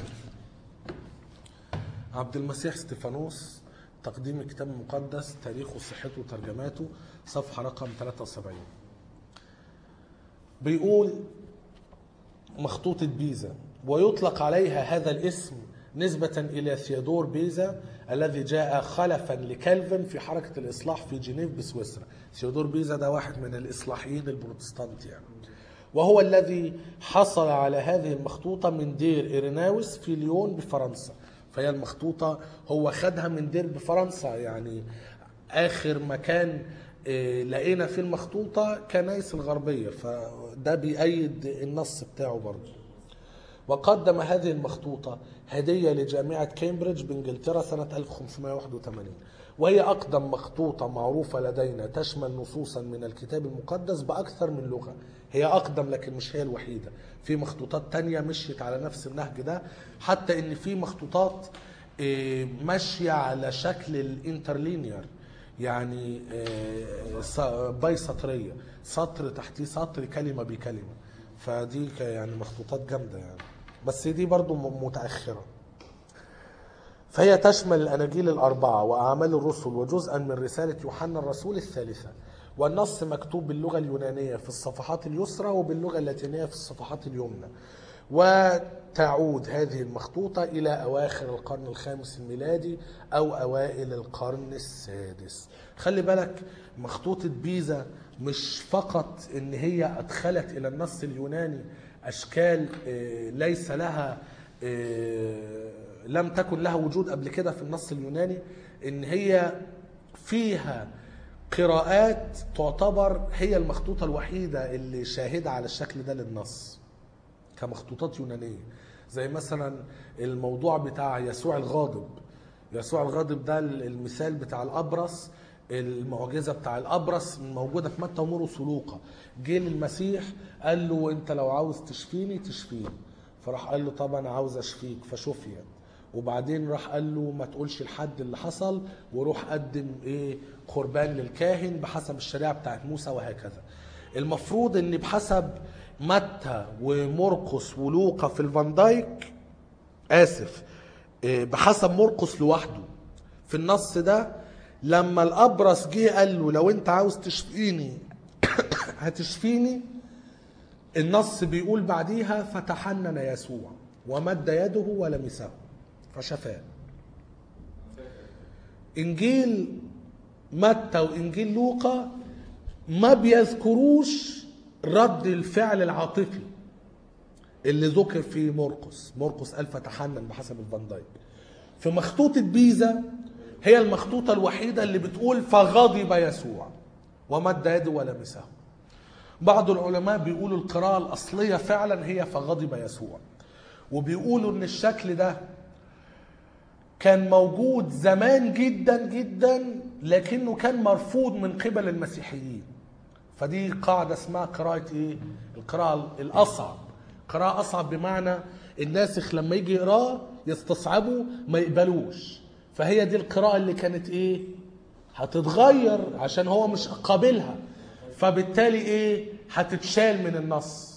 Speaker 1: عبد المسيح استفانوس تقديم الكتاب المقدس تاريخه صحته وترجماته صفحة رقم 73 بيقول مخطوطة بيزا ويطلق عليها هذا الاسم نسبة إلى ثيودور بيزا الذي جاء خلفا لكالفن في حركة الإصلاح في جنيف بسويسرا ثيودور بيزا ده واحد من الإصلاحيين البروتستانت يعني وهو الذي حصل على هذه المخطوطة من دير إيريناوس في ليون بفرنسا فهي المخطوطة هو خدها من دير بفرنسا يعني آخر مكان آه، لقينا فيه المخطوطة كنايس الغربية فده بيأيد النص بتاعه برضه وقدم هذه المخطوطة هدية لجامعة كامبريدج بإنجلترا سنة 1581 وهي أقدم مخطوطة معروفة لدينا تشمل نصوصا من الكتاب المقدس بأكثر من لغة هي أقدم لكن مش هي الوحيدة في مخطوطات تانية مشيت على نفس النهج ده حتى إن في مخطوطات آه، ماشية على شكل الانترلينير يعني آه، ص- باي سطرية سطر تحتيه سطر كلمة بكلمة فدي ك- يعني مخطوطات جامدة يعني بس دي برضو م- متأخرة فهي تشمل الأناجيل الأربعة وأعمال الرسل وجزءا من رسالة يوحنا الرسول الثالثة والنص مكتوب باللغة اليونانية في الصفحات اليسرى وباللغة اللاتينية في الصفحات اليمنى وتعود هذه المخطوطة إلى أواخر القرن الخامس الميلادي أو أوائل القرن السادس خلي بالك مخطوطة بيزا مش فقط إن هي أدخلت إلى النص اليوناني أشكال آه، ليس لها آه، لم تكن لها وجود قبل كده في النص اليوناني ان هي فيها قراءات تعتبر هي المخطوطة الوحيدة اللي شاهدة على الشكل ده للنص كمخطوطات يونانية زي مثلا الموضوع بتاع يسوع الغاضب يسوع الغاضب ده المثال بتاع الأبرص المعجزة بتاع الأبرص موجودة في متى ومرقس ولوقا جه للمسيح قال له أنت لو عاوز تشفيني تشفيني فراح قال له طب أنا عاوز أشفيك فشفي وبعدين راح قال له ما تقولش لحد اللي حصل وروح قدم ايه قربان للكاهن بحسب الشريعه بتاعت موسى وهكذا المفروض ان بحسب متى ومرقس ولوقا في الفان دايك اسف إيه، بحسب مرقس لوحده في النص ده لما الابرص جه قال له لو انت عاوز تشفيني هتشفيني النص بيقول بعديها فتحنن يسوع ومد يده ولمسه فشفاه انجيل متى وانجيل لوقا ما بيذكروش رد الفعل العاطفي اللي ذكر في مرقس مرقس قال فتحنن بحسب الفان دايك في مخطوطة بيزا هي المخطوطة الوحيدة اللي بتقول فغضب يسوع ومد يده ولمسه بعض العلماء بيقولوا القراءة الأصلية فعلا هي فغضب يسوع وبيقولوا ان الشكل ده كان موجود زمان جدا جدا لكنه كان مرفوض من قبل المسيحيين فدي قاعدة اسمها قراءة ايه القراءة الأصعب قراءة أصعب بمعنى الناسخ لما يجي يقراه يستصعبه ما يقبلوش فهي دي القراءة اللي كانت ايه هتتغير عشان هو مش قابلها فبالتالي ايه هتتشال من النص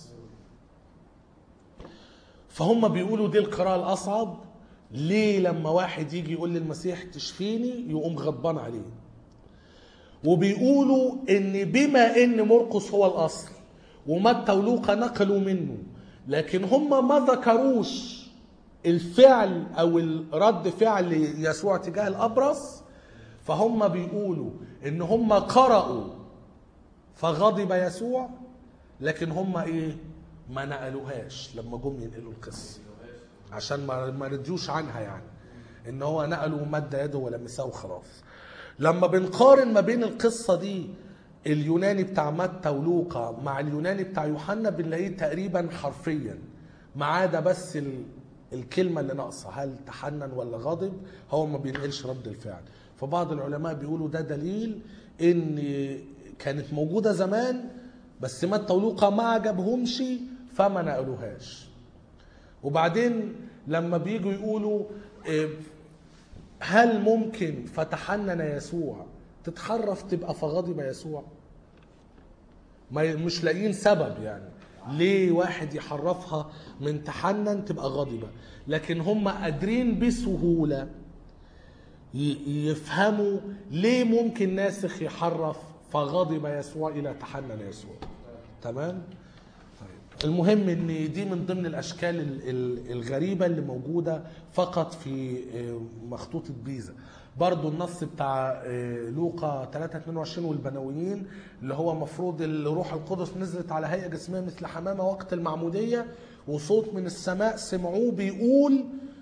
Speaker 1: فهم بيقولوا دي القراءة الأصعب ليه لما واحد يجي يقول للمسيح تشفيني يقوم غضبان عليه وبيقولوا ان بما ان مرقس هو الاصل ومتى ولوقا نقلوا منه لكن هم ما ذكروش الفعل او الرد فعل يسوع تجاه الابرص فهم بيقولوا ان هم قرأوا فغضب يسوع لكن هم ايه ما نقلوهاش لما جم ينقلوا القصه عشان ما ما رضيوش عنها يعني ان هو نقلوا مد يده ولمسه وخلاص لما بنقارن ما بين القصه دي اليوناني بتاع متى ولوقا مع اليوناني بتاع يوحنا بنلاقيه تقريبا حرفيا ما عدا بس ال... الكلمه اللي ناقصه هل تحنن ولا غضب هو ما بينقلش رد الفعل فبعض العلماء بيقولوا ده دليل ان كانت موجوده زمان بس متى ولوقا ما عجبهمش فما نقلوهاش وبعدين لما بيجوا يقولوا إيه، هل ممكن فتحنن يسوع تتحرف تبقى فغضب يسوع ما مش لاقيين سبب يعني ليه واحد يحرفها من تحنن تبقى غاضبة لكن هم قادرين بسهولة ي- يفهموا ليه ممكن ناسخ يحرف فغضب يسوع إلى تحنن يسوع تمام طيب المهم ان دي من ضمن الاشكال ال- ال- الغريبه اللي موجوده فقط في آه، مخطوطه بيزا برضو النص بتاع آه، لوقا 3 22 والبنويين اللي هو مفروض الروح القدس نزلت على هيئه جسميه مثل حمامه وقت المعموديه وصوت من السماء سمعوه بيقول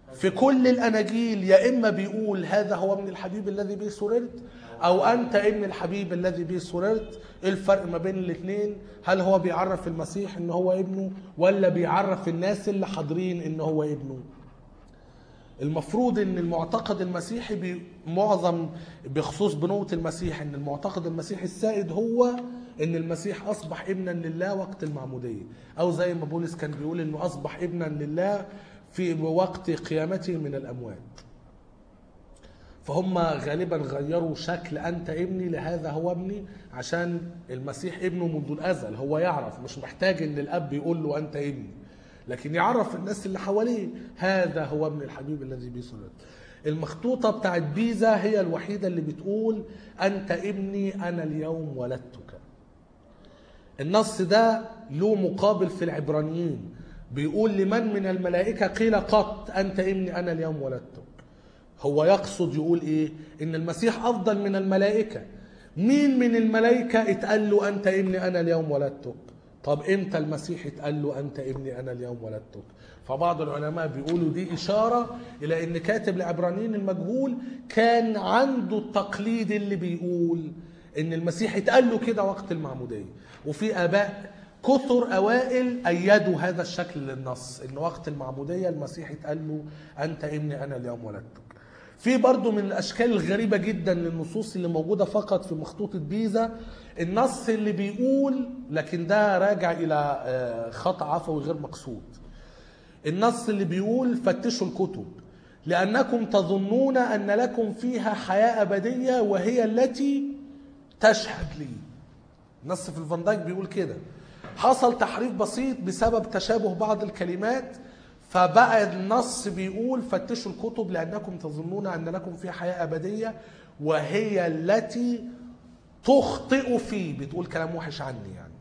Speaker 1: في كل الاناجيل يا اما بيقول هذا هو ابن الحبيب الذي به سررت او انت ابن الحبيب الذي به سررت ايه الفرق ما بين الاثنين هل هو بيعرف المسيح ان هو ابنه ولا بيعرف الناس اللي حاضرين ان هو ابنه المفروض ان المعتقد المسيحي بي- معظم بخصوص بنوة المسيح ان المعتقد المسيحي السائد هو ان المسيح اصبح ابنا لله وقت المعمودية او زي ما بولس كان بيقول انه اصبح ابنا لله في وقت قيامته من الاموات فهم غالبا غيروا شكل انت ابني لهذا هو ابني عشان المسيح ابنه منذ الازل هو يعرف مش محتاج ان الاب يقول له انت ابني لكن يعرف الناس اللي حواليه هذا هو ابن الحبيب الذي به سررت المخطوطة بتاعت بيزا هي الوحيدة اللي بتقول أنت ابني أنا اليوم ولدتك النص ده له مقابل في العبرانيين بيقول لمن من الملائكة قيل قط أنت ابني أنا اليوم ولدتك هو يقصد يقول ايه ان المسيح افضل من الملائكه مين من الملائكه اتقال له انت ابني انا اليوم ولدتك طب امتى المسيح اتقال له انت ابني انا اليوم ولدتك فبعض العلماء بيقولوا دي اشاره الى ان كاتب العبرانيين المجهول كان عنده التقليد اللي بيقول ان المسيح اتقال له كده وقت المعموديه وفي اباء كثر اوائل ايدوا هذا الشكل للنص ان وقت المعموديه المسيح اتقال له انت ابني انا اليوم ولدتك في برضو من الاشكال الغريبه جدا للنصوص اللي موجوده فقط في مخطوطه بيزا النص اللي بيقول لكن ده راجع الى آه، خطا عفوي غير مقصود النص اللي بيقول فتشوا الكتب لانكم تظنون ان لكم فيها حياه ابديه وهي التي تشهد لي نص في الفان دايك بيقول كده حصل تحريف بسيط بسبب تشابه بعض الكلمات فبقى النص بيقول فتشوا الكتب لانكم تظنون ان لكم فيها حياه ابديه وهي التي تخطئ فيه بتقول كلام وحش عني يعني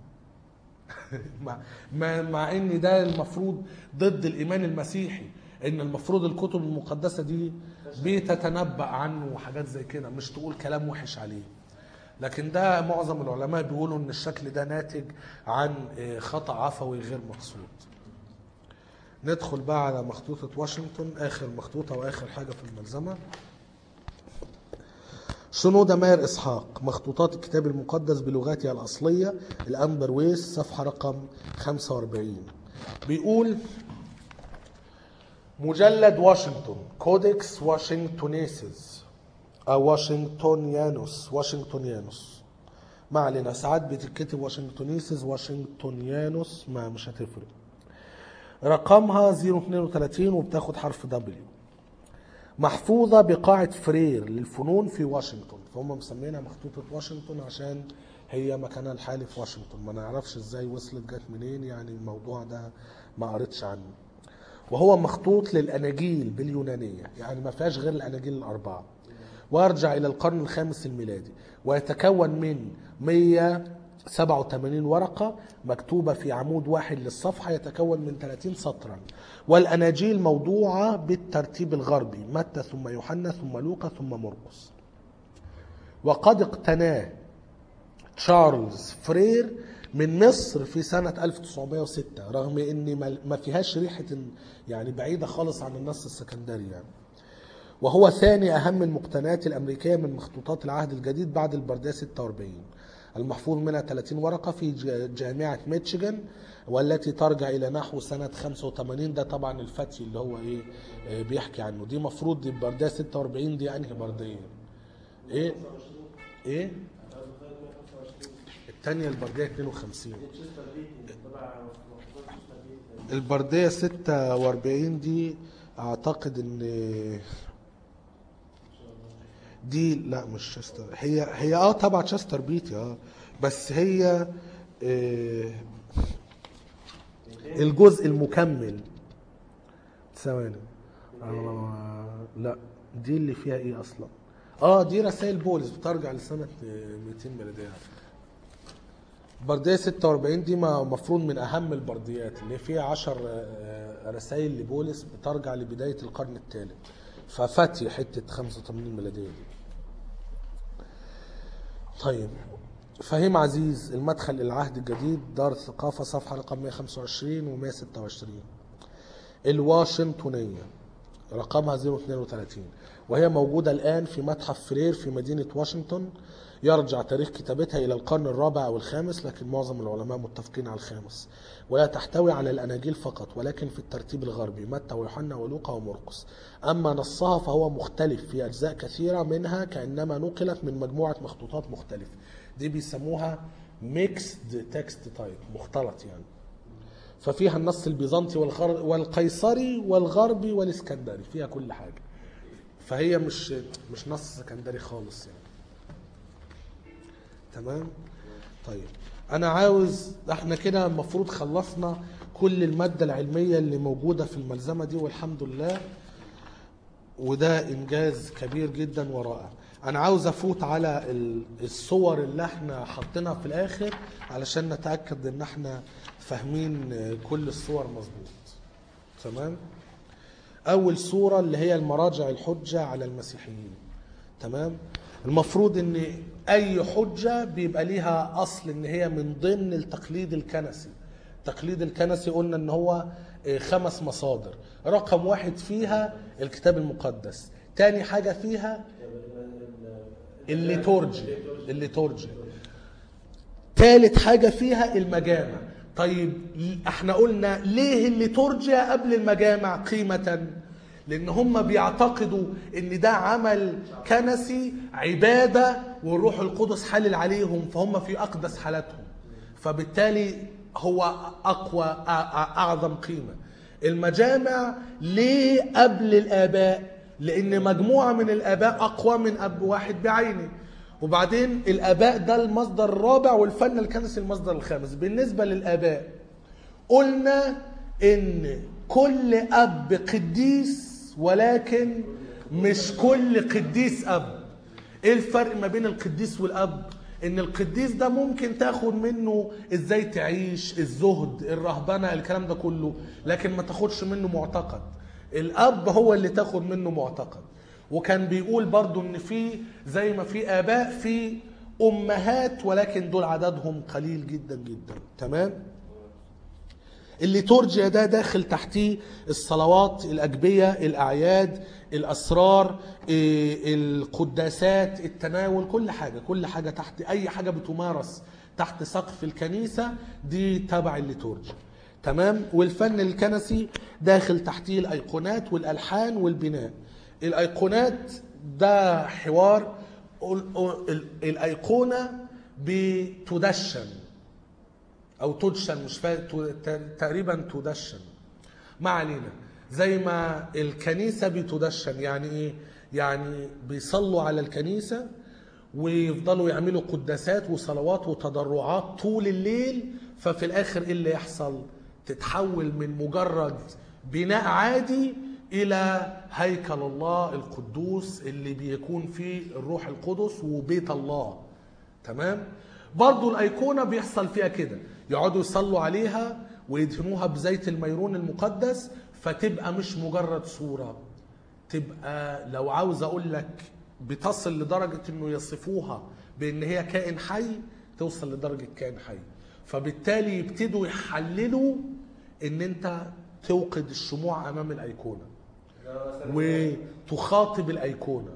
Speaker 1: مع, مع, مع ان ده المفروض ضد الايمان المسيحي ان المفروض الكتب المقدسه دي بتتنبأ عنه وحاجات زي كده مش تقول كلام وحش عليه لكن ده معظم العلماء بيقولوا ان الشكل ده ناتج عن آه، خطأ عفوي غير مقصود ندخل بقى على مخطوطة واشنطن آخر مخطوطة وآخر حاجة في الملزمة شنودة ماير إسحاق مخطوطات الكتاب المقدس بلغاتها الأصلية الأمبر ويس صفحة رقم 45 بيقول مجلد واشنطن كودكس واشنطنيسيس أو واشنطنيانوس واشنطنيانوس ما علينا ساعات بتتكتب واشنطنيسيس واشنطنيانوس ما مش هتفرق رقمها 032 وبتاخد حرف دبليو محفوظة بقاعة فرير للفنون في واشنطن فهم مسمينها مخطوطة واشنطن عشان هي مكانها الحالي في واشنطن ما نعرفش ازاي وصلت جت منين يعني الموضوع ده ما قريتش عنه وهو مخطوط للأناجيل باليونانية يعني ما فيهاش غير الأناجيل الأربعة ويرجع إلى القرن الخامس الميلادي ويتكون من 187 ورقة مكتوبة في عمود واحد للصفحة يتكون من 30 سطرا والأناجيل موضوعة بالترتيب الغربي متى ثم يوحنا ثم لوقا ثم مرقس وقد اقتناه تشارلز فرير من مصر في سنة 1906 رغم ان ما- ما فيهاش ريحة يعني بعيدة خالص عن النص السكندري يعني وهو ثاني أهم المقتنيات الأمريكية من مخطوطات العهد الجديد بعد البردية 46 المحفوظ منها 30 ورقة في ج- جامعة ميتشيغان والتي ترجع إلى نحو سنة 85 ده طبعا الفتي اللي هو إيه آه، بيحكي عنه دي مفروض دي البردية 46 دي أنهي بردية إيه إيه الثانية البردية 52
Speaker 2: تشستر بيت تبع مخطوطات تشستر بيت
Speaker 1: البردية 46 دي اعتقد ان دي لا مش تشستر هي هي اه تبع تشستر بيتي اه بس هي آه الجزء المكمل ثواني آه لا دي اللي فيها ايه اصلا اه دي رسائل بولس بترجع لسنة آه، 200 ميلادية بردية 46 دي ما- مفروض من أهم البرديات اللي فيها عشر آه، رسائل لبولس بترجع لبداية القرن الثالث ففتي حتة 85 ميلادية دي طيب فهيم عزيز المدخل إلى العهد الجديد دار الثقافة صفحة رقم 125 و 126 الواشنطنية رقمها 032 وهي موجودة الآن في متحف فرير في مدينة واشنطن يرجع تاريخ كتابتها إلى القرن الرابع أو الخامس لكن معظم العلماء متفقين على الخامس وهي تحتوي على الأناجيل فقط ولكن في الترتيب الغربي متى ويوحنا ولوقا ومرقس أما نصها فهو مختلف في أجزاء كثيرة منها كأنما نقلت من مجموعة مخطوطات مختلفة دي بيسموها ميكسد تكست تايب مختلط يعني ففيها النص البيزنطي والغر... والقيصري والغربي والاسكندري فيها كل حاجه فهي مش مش نص سكندري خالص يعني تمام طيب انا عاوز احنا كده المفروض خلصنا كل الماده العلميه اللي موجوده في الملزمه دي والحمد لله وده انجاز كبير جدا ورائع انا عاوز افوت على ال- الصور اللي احنا حاطينها في الاخر علشان نتاكد ان احنا فاهمين كل الصور مظبوط تمام اول صوره اللي هي المراجع الحجه على المسيحيين تمام المفروض ان اي حجه بيبقى ليها اصل ان هي من ضمن التقليد الكنسي التقليد الكنسي قلنا ان هو آه، خمس مصادر رقم واحد فيها الكتاب المقدس تاني حاجه فيها الليتورجي الليتورجي تالت حاجة فيها المجامع طيب احنا قلنا ليه الليتورجيا قبل المجامع قيمة لان هم بيعتقدوا ان ده عمل كنسي عبادة والروح القدس حلل عليهم فهم في اقدس حالاتهم فبالتالي هو اقوى أ- أ- اعظم قيمة المجامع ليه قبل الاباء لان مجموعة من الاباء اقوى من اب واحد بعينه وبعدين الاباء ده المصدر الرابع والفن الكنسي المصدر الخامس بالنسبه للاباء قلنا ان كل اب قديس ولكن مش كل قديس اب ايه الفرق ما بين القديس والاب ان القديس ده ممكن تاخد منه ازاي تعيش الزهد الرهبنه الكلام ده كله لكن ما تاخدش منه معتقد الاب هو اللي تاخد منه معتقد وكان بيقول برضو ان في زي ما في اباء في امهات ولكن دول عددهم قليل جدا جدا تمام الليتورجيا ده داخل تحتيه الصلوات الأجبية الأعياد الأسرار إيه، القداسات التناول كل حاجة كل حاجة تحت أي حاجة بتمارس تحت سقف الكنيسة دي تبع الليتورجيا تمام والفن الكنسي داخل تحتيه الأيقونات والألحان والبناء الأيقونات ده حوار ال- ال- الأيقونة بتدشن او تدشن مش فاهم تقريبا تدشن ما علينا زي ما الكنيسه بتدشن يعني ايه يعني بيصلوا على الكنيسه ويفضلوا يعملوا قداسات وصلوات وتضرعات طول الليل ففي الاخر ايه اللي يحصل تتحول من مجرد بناء عادي الى هيكل الله القدوس اللي بيكون فيه الروح القدس وبيت الله تمام برضو الأيقونة بيحصل فيها كده يقعدوا يصلوا عليها ويدهنوها بزيت الميرون المقدس فتبقى مش مجرد صورة تبقى لو عاوز أقول لك بتصل لدرجة إنه يصفوها بإن هي كائن حي توصل لدرجة كائن حي فبالتالي يبتدوا يحللوا إن أنت توقد الشموع أمام الأيقونة وتخاطب الأيقونة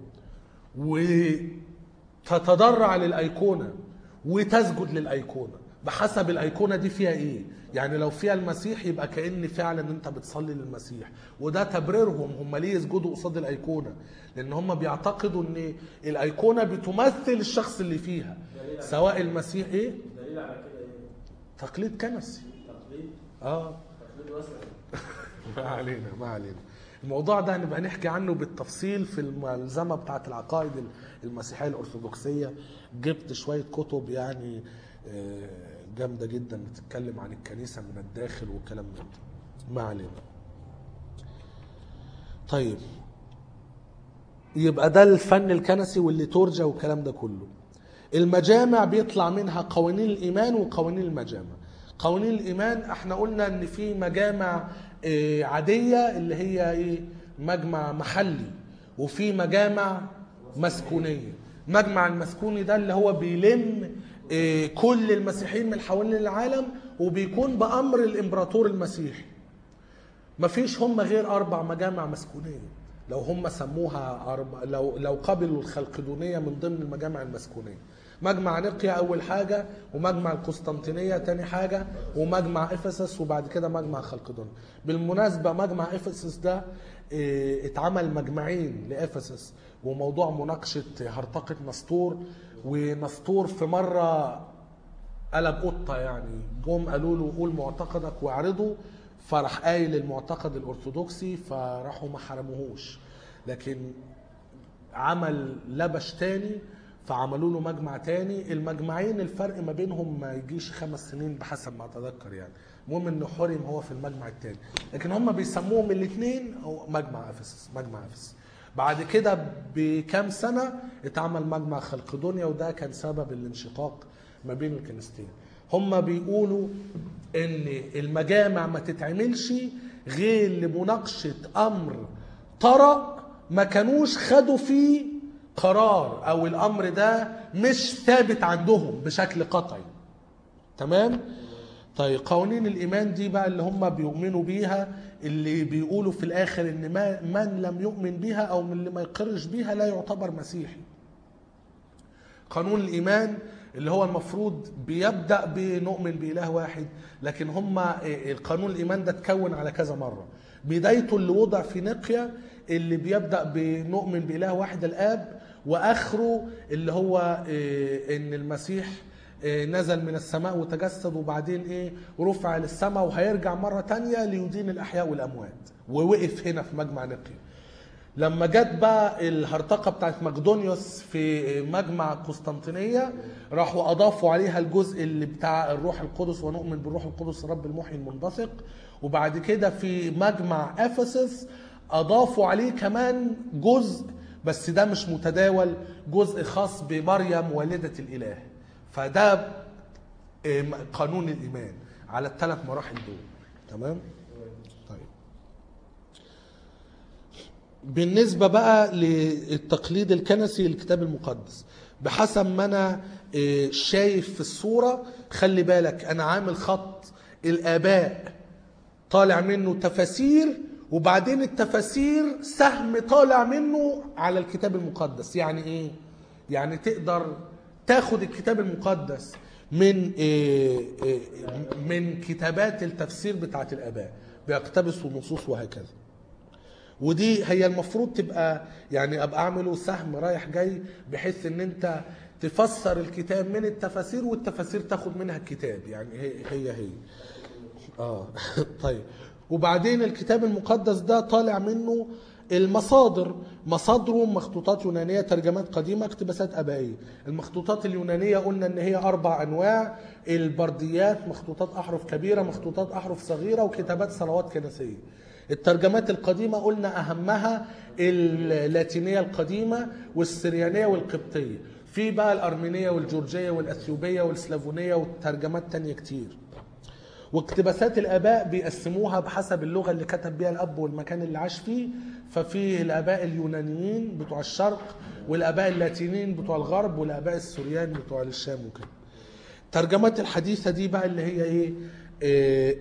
Speaker 1: وتتضرع للأيقونة وتسجد للأيقونة بحسب الأيقونة دي فيها إيه يعني لو فيها المسيح يبقى كأن فعلا أنت بتصلي للمسيح وده تبريرهم هم ليه يسجدوا قصاد الأيقونة لأن هم بيعتقدوا أن الأيقونة بتمثل الشخص اللي فيها سواء المسيح إيه
Speaker 2: دليل على كده ايه؟
Speaker 1: تقليد كنسي
Speaker 2: تقليد
Speaker 1: اه
Speaker 2: تقليد واسع
Speaker 1: ما علينا ما علينا الموضوع ده هنبقى نحكي عنه بالتفصيل في الملزمة بتاعة العقائد المسيحية الأرثوذكسية جبت شوية كتب يعني آه، جامدة جدا بتتكلم عن الكنيسة من الداخل والكلام ده ما علينا طيب يبقى ده الفن الكنسي والليتورجيا والكلام ده كله المجامع بيطلع منها قوانين الايمان وقوانين المجامع قوانين الايمان احنا قلنا ان في مجامع آه، عاديه اللي هي ايه مجمع محلي وفي مجامع مسكونيه مجمع المسكوني ده اللي هو بيلم آه، كل المسيحيين من حوالين العالم وبيكون بامر الامبراطور المسيحي مفيش هم غير اربع مجامع مسكونيه لو هم سموها أرب... لو لو قبلوا الخلقدونيه من ضمن المجامع المسكونيه مجمع نقيا اول حاجه ومجمع القسطنطينيه تاني حاجه ومجمع افسس وبعد كده مجمع خلقدونيا بالمناسبه مجمع افسس ده إيه، اتعمل مجمعين لافسس وموضوع مناقشه هرطقه نسطور ونسطور في مره قلب قطه يعني جم قالوا له قول معتقدك واعرضه فراح قايل المعتقد الارثوذكسي فراحوا ما حرموهوش لكن عمل لبش تاني فعملوا له مجمع تاني المجمعين الفرق ما بينهم ما يجيش خمس سنين بحسب ما اتذكر يعني المهم انه حرم هو في المجمع التاني لكن هم بيسموهم الاثنين هو مجمع افسس مجمع افسس بعد كده بكام سنه اتعمل مجمع خلقدونيا وده كان سبب الانشقاق ما بين الكنيستين هم بيقولوا ان المجامع ما تتعملش غير لمناقشه امر طرأ ما كانوش خدوا فيه قرار او الامر ده مش ثابت عندهم بشكل قطعي تمام طيب قوانين الايمان دي بقى اللي هم بيؤمنوا بيها اللي بيقولوا في الاخر ان ما من لم يؤمن بيها او من اللي ما يقرش بيها لا يعتبر مسيحي قانون الايمان اللي هو المفروض بيبدا بنؤمن باله واحد لكن هم القانون الايمان ده اتكون على كذا مره بدايته اللي وضع في نقيا اللي بيبدا بنؤمن باله واحد الاب واخره اللي هو إيه، ان المسيح إيه، نزل من السماء وتجسد وبعدين ايه رفع للسماء وهيرجع مره تانية ليدين الاحياء والاموات ووقف هنا في مجمع نقيا لما جت بقى الهرطقه بتاعت مقدونيوس في مجمع قسطنطينيه راحوا اضافوا عليها الجزء اللي بتاع الروح القدس ونؤمن بالروح القدس الرب المحيي المنبثق وبعد كده في مجمع افسس اضافوا عليه كمان جزء بس ده مش متداول جزء خاص بمريم والده الاله فده إيه، قانون الايمان على الثلاث مراحل دول تمام طيب بالنسبة بقى للتقليد الكنسي للكتاب المقدس بحسب ما أنا إيه، شايف في الصورة خلي بالك أنا عامل خط الآباء طالع منه تفاسير وبعدين التفاسير سهم طالع منه على الكتاب المقدس يعني إيه؟ يعني تقدر تاخد الكتاب المقدس من إيه إيه من كتابات التفسير بتاعت الآباء بيقتبسوا النصوص وهكذا ودي هي المفروض تبقى يعني ابقى اعمله سهم رايح جاي بحيث ان انت تفسر الكتاب من التفاسير والتفاسير تاخد منها الكتاب يعني هي هي, هي. اه طيب وبعدين الكتاب المقدس ده طالع منه المصادر مصادره مخطوطات يونانية ترجمات قديمة اقتباسات أبائية المخطوطات اليونانية قلنا إن هي أربع أنواع البرديات مخطوطات أحرف كبيرة مخطوطات أحرف صغيرة وكتابات صلوات كنسية الترجمات القديمة قلنا أهمها اللاتينية القديمة والسريانية والقبطية في بقى الأرمينية والجورجية والأثيوبية والسلافونية والترجمات تانية كتير واقتباسات الاباء بيقسموها بحسب اللغه اللي كتب بيها الاب والمكان اللي عاش فيه ففي الاباء اليونانيين بتوع الشرق والاباء اللاتينيين بتوع الغرب والاباء السوريان بتوع الشام وكده الترجمات الحديثه دي بقى اللي هي ايه, إيه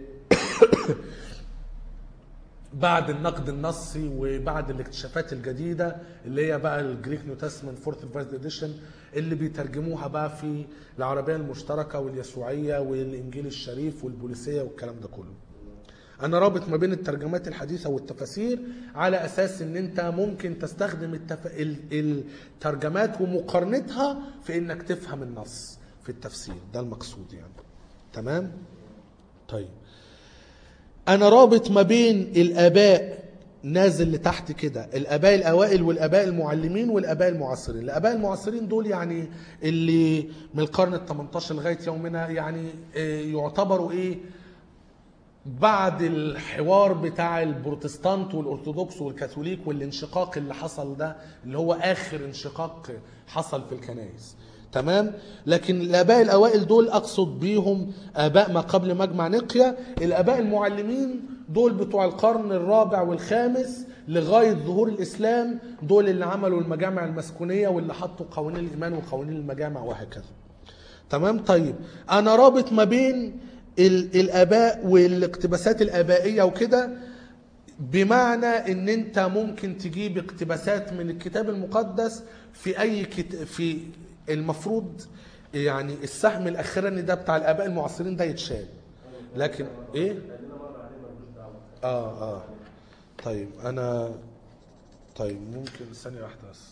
Speaker 1: بعد النقد النصي وبعد الاكتشافات الجديده اللي هي بقى الجريك نيو تestament فورث فيرست اديشن اللي بيترجموها بقى في العربيه المشتركه واليسوعيه والانجيل الشريف والبوليسيه والكلام ده كله. انا رابط ما بين الترجمات الحديثه والتفاسير على اساس ان انت ممكن تستخدم التف... ال- الترجمات ومقارنتها في انك تفهم النص في التفسير ده المقصود يعني. تمام؟ طيب انا رابط ما بين الاباء نازل لتحت كده الاباء الاوائل والاباء المعلمين والاباء المعاصرين الاباء المعاصرين دول يعني اللي من القرن ال 18 لغايه يومنا يعني آه، يعتبروا ايه بعد الحوار بتاع البروتستانت والارثوذكس والكاثوليك والانشقاق اللي حصل ده اللي هو اخر انشقاق حصل في الكنائس تمام لكن الاباء الاوائل دول اقصد بيهم اباء ما قبل مجمع نقيا الاباء المعلمين دول بتوع القرن الرابع والخامس لغايه ظهور الاسلام دول اللي عملوا المجامع المسكونيه واللي حطوا قوانين الايمان وقوانين المجامع وهكذا تمام طيب انا رابط ما بين ال- الاباء والاقتباسات الابائيه وكده بمعنى ان انت ممكن تجيب اقتباسات من الكتاب المقدس في اي كت... في المفروض يعني السهم الاخراني ده بتاع الاباء المعاصرين ده يتشال لكن ايه
Speaker 2: لاننا مر عليه ملوش دعوه
Speaker 1: اه اه طيب انا طيب ممكن ثانية واحدة بس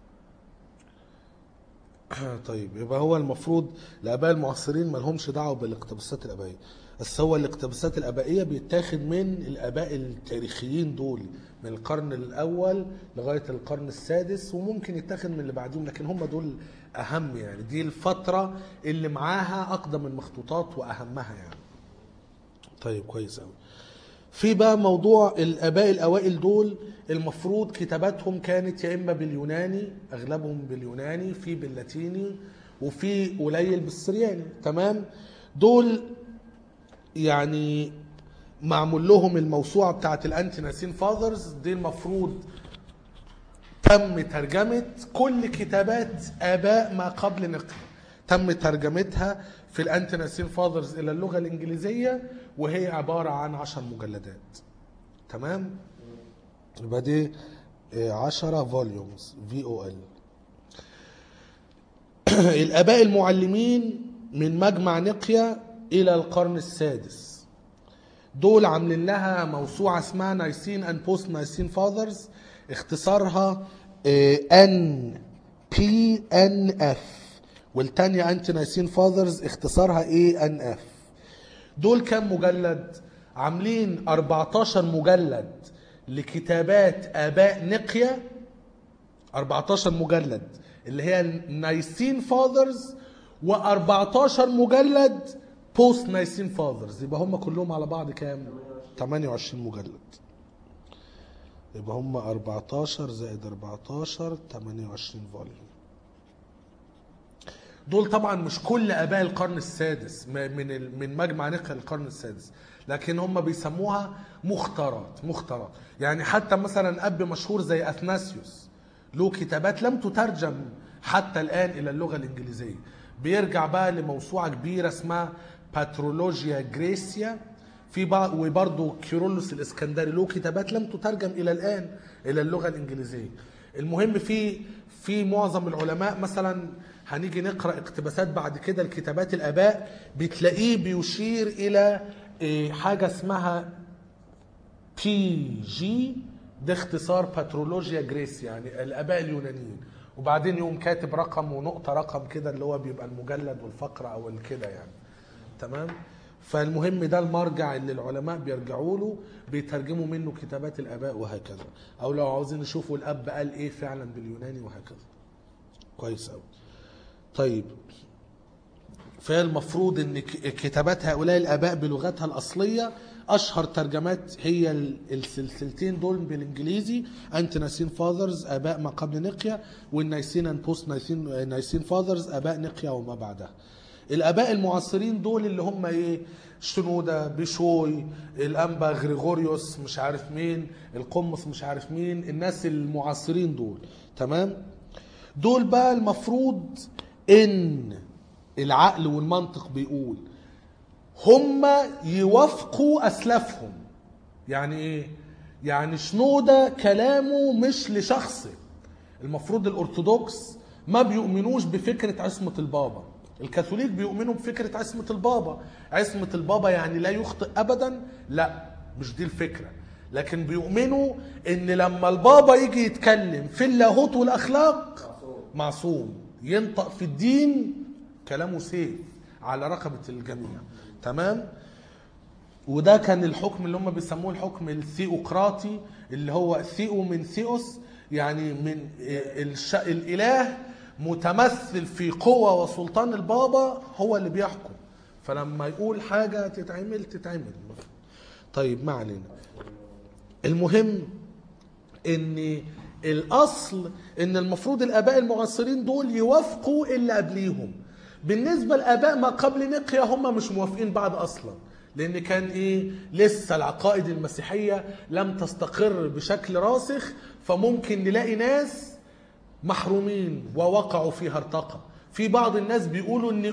Speaker 1: طيب يبقى هو المفروض الاباء المعاصرين ما لهمش دعوه بالاقتباسات الابائيه بس هو الاقتباسات الابائيه بيتاخد من الاباء التاريخيين دول من القرن الاول لغايه القرن السادس وممكن يتاخد من اللي بعدهم لكن هم دول اهم يعني دي الفتره اللي معاها اقدم المخطوطات واهمها يعني طيب كويس قوي في بقى موضوع الاباء الاوائل دول المفروض كتاباتهم كانت يا اما باليوناني اغلبهم باليوناني في باللاتيني وفي قليل بالسرياني تمام دول يعني معمول لهم الموسوعه بتاعت الانتي ناسين فاذرز دي المفروض تم ترجمه كل كتابات اباء ما قبل نقل تم ترجمتها في الانتي ناسين فاذرز الى اللغه الانجليزيه وهي عباره عن عشر مجلدات تمام يبقى دي 10 فوليومز في او ال الاباء المعلمين من مجمع نقيا الى القرن السادس دول عاملين لها موسوعه اسمها نايسين اند بوست نايسين فاذرز اختصارها ان بي ان اف والتانية انتي نايسين فاذرز اختصارها اي ان اف دول كام مجلد عاملين 14 مجلد لكتابات اباء نقيا 14 مجلد اللي هي نايسين فاذرز و14 مجلد بوست نايسين فاذرز يبقى هم كلهم على بعض كام 28 مجلد يبقى هم 14 زائد 14 28 فوليوم دول طبعا مش كل اباء القرن السادس م- من ال- من مجمع نقل القرن السادس لكن هم بيسموها مختارات مختارات يعني حتى مثلا اب مشهور زي اثناسيوس له كتابات لم تترجم حتى الان الى اللغه الانجليزيه بيرجع بقى لموسوعه كبيره اسمها باترولوجيا جريسيا في بقى وبرضه كيرلس الاسكندري له كتابات لم تترجم الى الان الى اللغه الانجليزيه المهم في في معظم العلماء مثلا هنيجي نقرا اقتباسات بعد كده لكتابات الاباء بتلاقيه بيشير الى إيه، حاجه اسمها بي جي ده اختصار باترولوجيا جريس يعني الاباء اليونانيين وبعدين يقوم كاتب رقم ونقطه رقم كده اللي هو بيبقى المجلد والفقره او الكده يعني تمام فالمهم ده المرجع اللي العلماء بيرجعوا له بيترجموا منه كتابات الاباء وهكذا او لو عاوزين يشوفوا الاب قال ايه فعلا باليوناني وهكذا كويس قوي طيب فهي المفروض ان ك- كتابات هؤلاء الاباء بلغتها الاصليه اشهر ترجمات هي ال- السلسلتين دول بالانجليزي انت نايسين فاذرز اباء ما قبل نقيا والنايسين اند بوست نايسين نايسين فاذرز اباء نقيا وما بعدها الاباء المعاصرين دول اللي هم ايه شنوده بيشوي الانبا غريغوريوس مش عارف مين القمص مش عارف مين الناس المعاصرين دول تمام دول بقى المفروض ان العقل والمنطق بيقول هم يوافقوا اسلافهم يعني ايه يعني شنوده كلامه مش لشخصه المفروض الارثوذكس ما بيؤمنوش بفكره عصمه البابا الكاثوليك بيؤمنوا بفكره عصمه البابا عصمه البابا يعني لا يخطئ ابدا لا مش دي الفكره لكن بيؤمنوا ان لما البابا يجي يتكلم في اللاهوت والاخلاق معصوم ينطق في الدين كلامه سيف على رقبه الجميع تمام وده كان الحكم اللي هم بيسموه الحكم الثيوقراطي اللي هو ثيو من ثيوس يعني من الش... الاله متمثل في قوة وسلطان البابا هو اللي بيحكم فلما يقول حاجة تتعمل تتعمل طيب ما علينا المهم ان الاصل ان المفروض الاباء المعاصرين دول يوافقوا اللي قبليهم بالنسبه لاباء ما قبل نقيا هم مش موافقين بعض اصلا لان كان ايه لسه العقائد المسيحيه لم تستقر بشكل راسخ فممكن نلاقي ناس محرومين ووقعوا في هرطقه في بعض الناس بيقولوا ان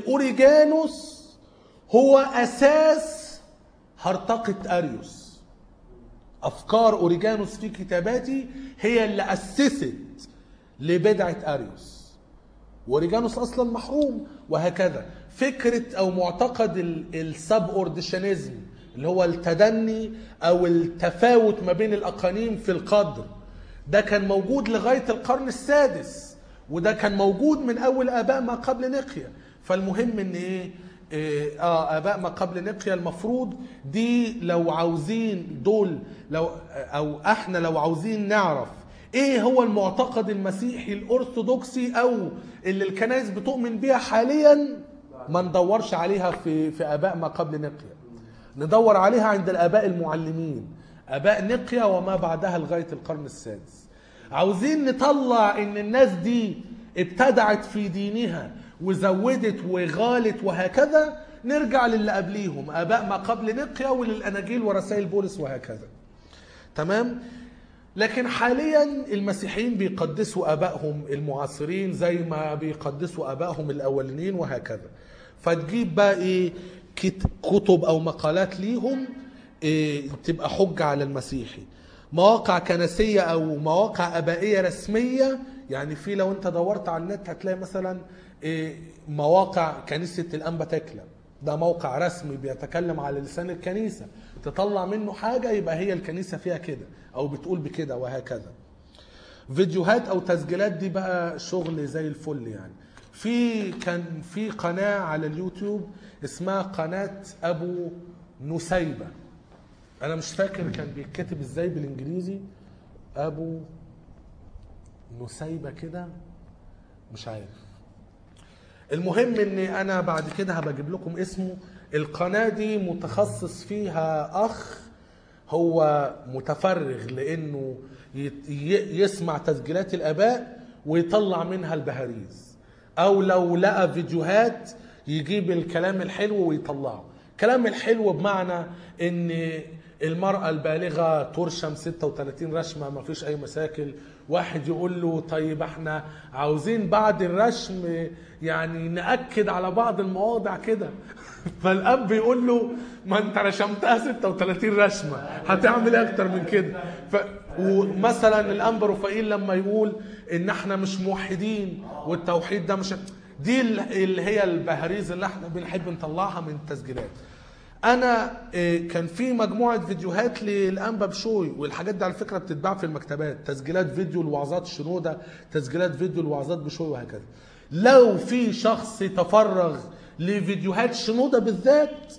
Speaker 1: اوريجانوس هو اساس هرطقه اريوس افكار اوريجانوس في كتاباته هي اللي اسست لبدعه اريوس واوريجانوس اصلا محروم وهكذا فكره او معتقد السب اورديشنزم اللي هو التدني او التفاوت ما بين الاقانيم في القدر ده كان موجود لغايه القرن السادس وده كان موجود من اول اباء ما قبل نقيا فالمهم ان ايه إيه، اه اباء ما قبل نقيا المفروض دي لو عاوزين دول لو او احنا لو عاوزين نعرف ايه هو المعتقد المسيحي الارثوذكسي او اللي الكنائس بتؤمن بيها حاليا ما ندورش عليها في في اباء ما قبل نقيا ندور عليها عند الاباء المعلمين اباء نقيا وما بعدها لغايه القرن السادس عاوزين نطلع ان الناس دي ابتدعت في دينها وزودت وغالت وهكذا نرجع للي قبليهم اباء ما قبل نقيا وللاناجيل ورسائل بولس وهكذا تمام لكن حاليا المسيحيين بيقدسوا ابائهم المعاصرين زي ما بيقدسوا ابائهم الاولين وهكذا فتجيب بقى ايه كت- كتب او مقالات ليهم إيه تبقى حجه على المسيحي مواقع كنسيه او مواقع ابائيه رسميه يعني في لو انت دورت على النت هتلاقي مثلا إيه مواقع كنيسه الانبا تكلا ده موقع رسمي بيتكلم على لسان الكنيسه تطلع منه حاجه يبقى هي الكنيسه فيها كده او بتقول بكده وهكذا فيديوهات او تسجيلات دي بقى شغل زي الفل يعني في كان في قناه على اليوتيوب اسمها قناه ابو نسيبه انا مش فاكر كان بيتكتب ازاي بالانجليزي ابو نسيبه كده مش عارف المهم ان انا بعد كده هبقى اجيب لكم اسمه القناه دي متخصص فيها اخ هو متفرغ لانه يت- ي- يسمع تسجيلات الاباء ويطلع منها البهاريز او لو لقى فيديوهات يجيب الكلام الحلو ويطلعه الكلام الحلو بمعنى ان المرأة البالغة ترشم 36 رشمة ما فيش أي مشاكل واحد يقول له طيب احنا عاوزين بعد الرشم يعني نأكد على بعض المواضع كده فالأب يقول له ما انت رشمتها 36 رشمة هتعمل ايه اكتر من كده ف... ومثلا الأنبا رفائيل لما يقول ان احنا مش موحدين والتوحيد ده مش دي اللي هي البهاريز اللي احنا بنحب نطلعها من التسجيلات انا إيه، كان في مجموعه فيديوهات للانبا بشوي والحاجات دي على فكره بتتباع في المكتبات تسجيلات فيديو لوعظات الشنوده تسجيلات فيديو لوعظات بشوي وهكذا لو في شخص يتفرغ لفيديوهات شنوده بالذات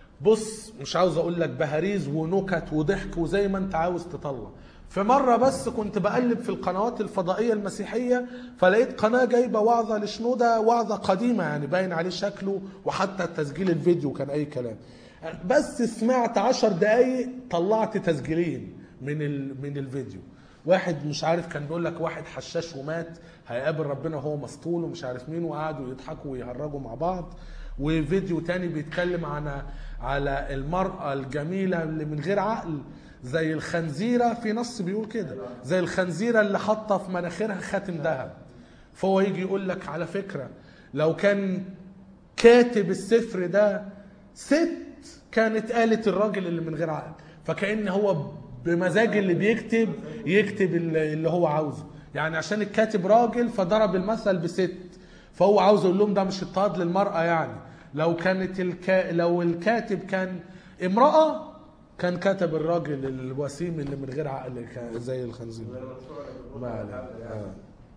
Speaker 1: بص مش عاوز اقول لك بهاريز ونكت وضحك وزي ما انت عاوز تطلع في مرة بس كنت بقلب في القنوات الفضائية المسيحية فلقيت قناة جايبة وعظة لشنودة وعظة قديمة يعني باين عليه شكله وحتى تسجيل الفيديو كان أي كلام بس سمعت عشر دقايق طلعت تسجيلين من ال... من الفيديو واحد مش عارف كان بيقول لك واحد حشاش ومات هيقابل ربنا وهو مسطول ومش عارف مين وقعدوا يضحكوا ويهرجوا مع بعض وفيديو تاني بيتكلم عن على المرأة الجميلة اللي من غير عقل زي الخنزيرة في نص بيقول كده زي الخنزيرة اللي حاطة في مناخيرها خاتم ذهب فهو يجي يقول لك على فكرة لو كان كاتب السفر ده ست كانت قالت الراجل اللي من غير عقل فكأن هو بمزاج اللي بيكتب يكتب اللي اللي هو عاوزه يعني عشان الكاتب راجل فضرب المثل بست فهو عاوز يقول لهم ده مش اضطهاد للمرأة يعني لو كانت الكا... لو الكاتب كان امرأة كان كتب الراجل الوسيم اللي من غير عقل كان زي الخنزير ما علينا آه.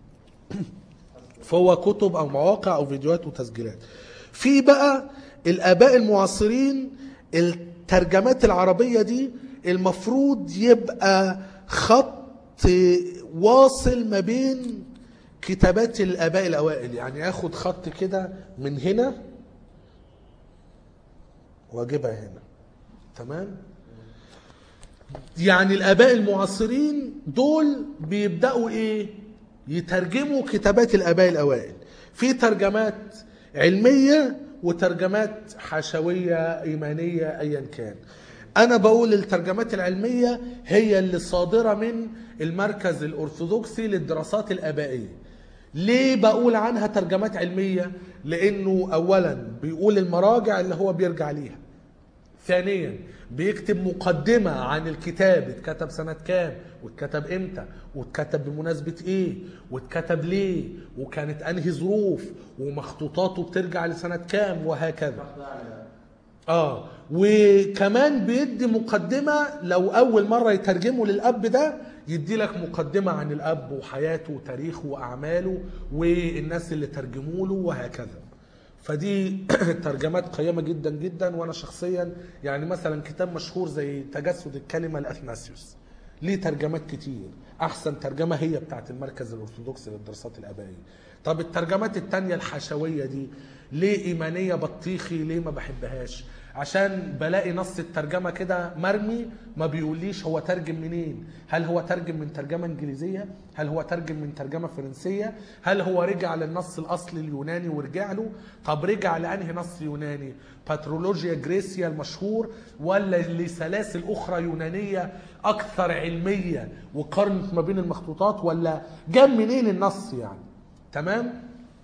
Speaker 1: فهو كتب او مواقع او فيديوهات وتسجيلات في بقى الاباء المعاصرين الترجمات العربيه دي المفروض يبقى خط واصل ما بين كتابات الاباء الاوائل يعني اخد خط كده من هنا واجيبها هنا تمام يعني الاباء المعاصرين دول بيبداوا ايه يترجموا كتابات الاباء الاوائل في ترجمات علميه وترجمات حشويه ايمانيه ايا كان انا بقول الترجمات العلميه هي اللي صادره من المركز الارثوذكسي للدراسات الابائيه ليه بقول عنها ترجمات علميه لانه اولا بيقول المراجع اللي هو بيرجع ليها ثانيا بيكتب مقدمة عن الكتاب اتكتب سنة كام واتكتب امتى واتكتب بمناسبة ايه واتكتب ليه وكانت انهي ظروف ومخطوطاته بترجع لسنة كام وهكذا
Speaker 2: واخدة على
Speaker 1: اه وكمان بيدي مقدمة لو أول مرة يترجموا للأب ده يدي لك مقدمة عن الأب وحياته وتاريخه وأعماله والناس اللي ترجموا له وهكذا فدي ترجمات قيمة جدا جدا وأنا شخصيا يعني مثلا كتاب مشهور زي تجسد الكلمة لأثناسيوس ليه ترجمات كتير أحسن ترجمة هي بتاعت المركز الأرثوذكسي للدراسات الآبائية طب الترجمات التانية الحشوية دي ليه إيمانية بطيخي ليه ما بحبهاش عشان بلاقي نص الترجمة كده مرمي ما بيقوليش هو ترجم منين هل هو ترجم من ترجمة انجليزية هل هو ترجم من ترجمة فرنسية هل هو رجع للنص الاصلي اليوناني ورجع له طب رجع لانهي نص يوناني باترولوجيا جريسيا المشهور ولا لسلاسل اخرى يونانية اكثر علمية وقارنت ما بين المخطوطات ولا جاب منين النص يعني تمام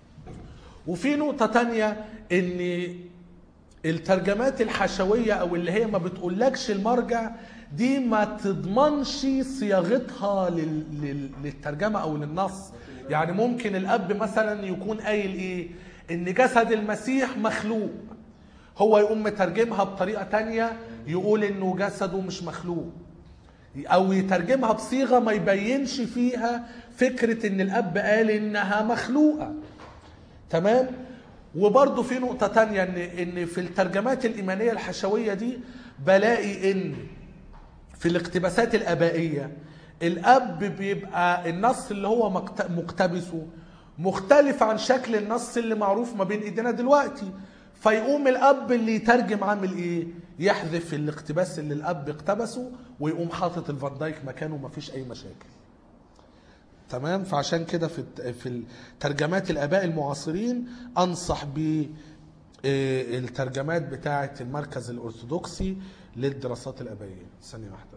Speaker 1: وفي نقطة تانية ان الترجمات الحشوية او اللي هي ما بتقولكش المرجع دي ما تضمنش صياغتها لل... لل... للترجمة او للنص يعني ممكن الاب مثلا يكون قايل ايه ان جسد المسيح مخلوق هو يقوم مترجمها بطريقة تانية يقول انه جسده مش مخلوق او يترجمها بصيغة ما يبينش فيها فكرة ان الاب قال انها مخلوقة تمام وبرضه في نقطة تانية ان ان في الترجمات الإيمانية الحشوية دي بلاقي ان في الاقتباسات الآبائية الأب بيبقى النص اللي هو مقت- مقتبسه مختلف عن شكل النص اللي معروف ما بين ايدينا دلوقتي فيقوم الأب اللي يترجم عامل ايه؟ يحذف الاقتباس اللي الأب اقتبسه ويقوم حاطط الفان دايك مكانه مفيش أي مشاكل. تمام فعشان كده في الت- في الترجمات الاباء المعاصرين انصح ب آه، الترجمات بتاعه المركز الارثوذكسي للدراسات الابائيه ثانيه واحده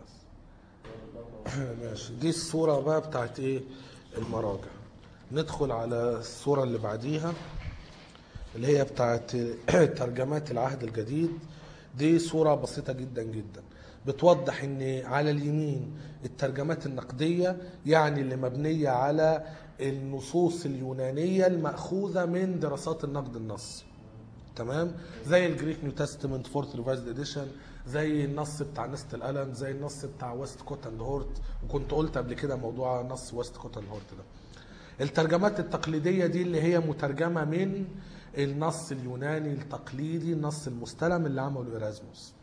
Speaker 1: بس ماشي دي الصوره بقى بتاعت ايه المراجع ندخل على الصوره اللي بعديها اللي هي بتاعت ترجمات العهد الجديد دي صورة بسيطة جدا جدا بتوضح ان على اليمين الترجمات النقدية يعني اللي مبنية على النصوص اليونانية المأخوذة من دراسات النقد النصي تمام زي الجريك نيو تestament فورث ريفايزد اديشن زي النص بتاع نست الالم زي النص بتاع ويست كوت اند هورت وكنت قلت قبل كده موضوع نص ويست كوت اند هورت ده الترجمات التقليدية دي اللي هي مترجمة من النص اليوناني التقليدي النص المستلم اللي عمله إرازموس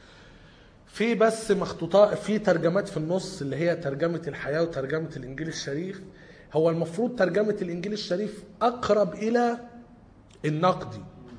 Speaker 1: في بس مخطوطات في ترجمات في النص اللي هي ترجمة الحياة وترجمة الإنجيل الشريف هو المفروض ترجمة الإنجيل الشريف أقرب إلى النقدي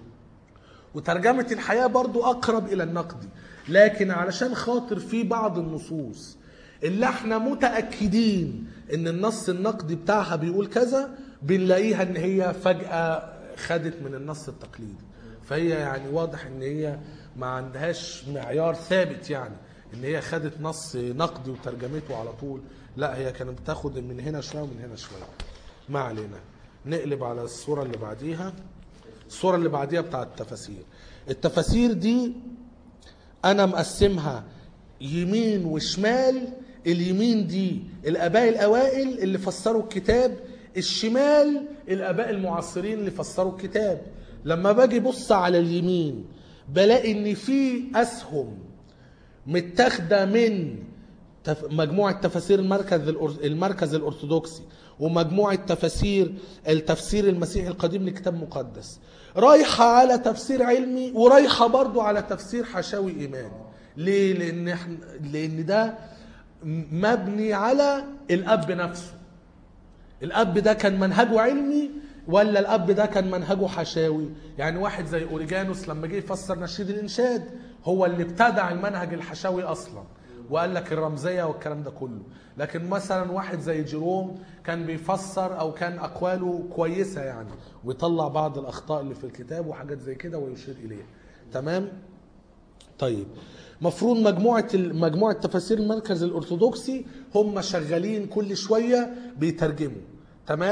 Speaker 1: وترجمة الحياة برضو أقرب إلى النقدي لكن علشان خاطر في بعض النصوص اللي احنا متأكدين ان النص النقدي بتاعها بيقول كذا بنلاقيها ان هي فجأة خدت من النص التقليدي فهي يعني واضح ان هي ما عندهاش معيار ثابت يعني ان هي خدت نص نقدي وترجمته على طول لا هي كانت بتاخد من هنا شوية ومن هنا شوية ما علينا نقلب على الصورة اللي بعديها الصورة اللي بعديها بتاعت التفاسير التفاسير دي انا مقسمها يمين وشمال اليمين دي الاباء الاوائل اللي فسروا الكتاب الشمال الاباء المعاصرين اللي فسروا الكتاب لما باجي بص على اليمين بلاقي ان في اسهم متاخده من تف- مجموعة تفاسير المركز الأر- المركز الأرثوذكسي ومجموعة تفاسير التفسير المسيحي القديم لكتاب مقدس رايحة على تفسير علمي ورايحة برضو على تفسير حشاوي إيماني ليه؟ لأن, احنا لأن ده مبني على الأب نفسه الاب ده كان منهجه علمي ولا الاب ده كان منهجه حشاوي يعني واحد زي اوريجانوس لما جه يفسر نشيد الانشاد هو اللي ابتدع المنهج الحشاوي اصلا وقال لك الرمزيه والكلام ده كله لكن مثلا واحد زي جيروم كان بيفسر او كان اقواله كويسه يعني ويطلع بعض الاخطاء اللي في الكتاب وحاجات زي كده ويشير اليها تمام طيب مفروض مجموعة مجموعة تفاسير المركز الأرثوذكسي هم شغالين كل شوية بيترجموا تمام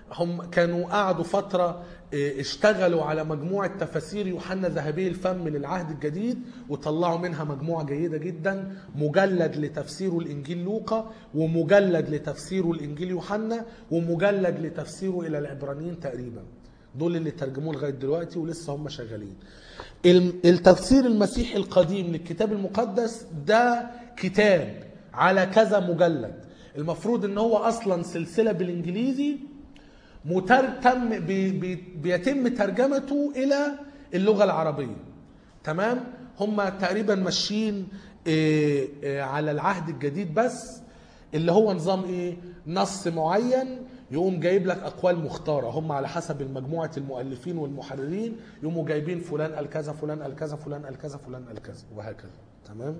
Speaker 1: هم كانوا قعدوا فترة إيه، اشتغلوا على مجموعة تفاسير يوحنا ذهبي الفم للعهد الجديد وطلعوا منها مجموعة جيدة جدا مجلد لتفسيره الإنجيل لوقا ومجلد لتفسيره الإنجيل يوحنا ومجلد لتفسيره إلى العبرانيين تقريبا دول اللي ترجموه لغاية دلوقتي ولسه هم شغالين الم- التفسير المسيحي القديم للكتاب المقدس ده كتاب على كذا مجلد المفروض ان هو اصلا سلسله بالانجليزي مترتم بي بي بيتم ترجمته الى اللغه العربيه تمام هم تقريبا ماشيين إيه إيه على العهد الجديد بس اللي هو نظام ايه نص معين يقوم جايب لك اقوال مختاره هم على حسب المجموعه المؤلفين والمحررين يقوموا جايبين فلان قال كذا فلان قال كذا فلان قال كذا فلان قال كذا وهكذا تمام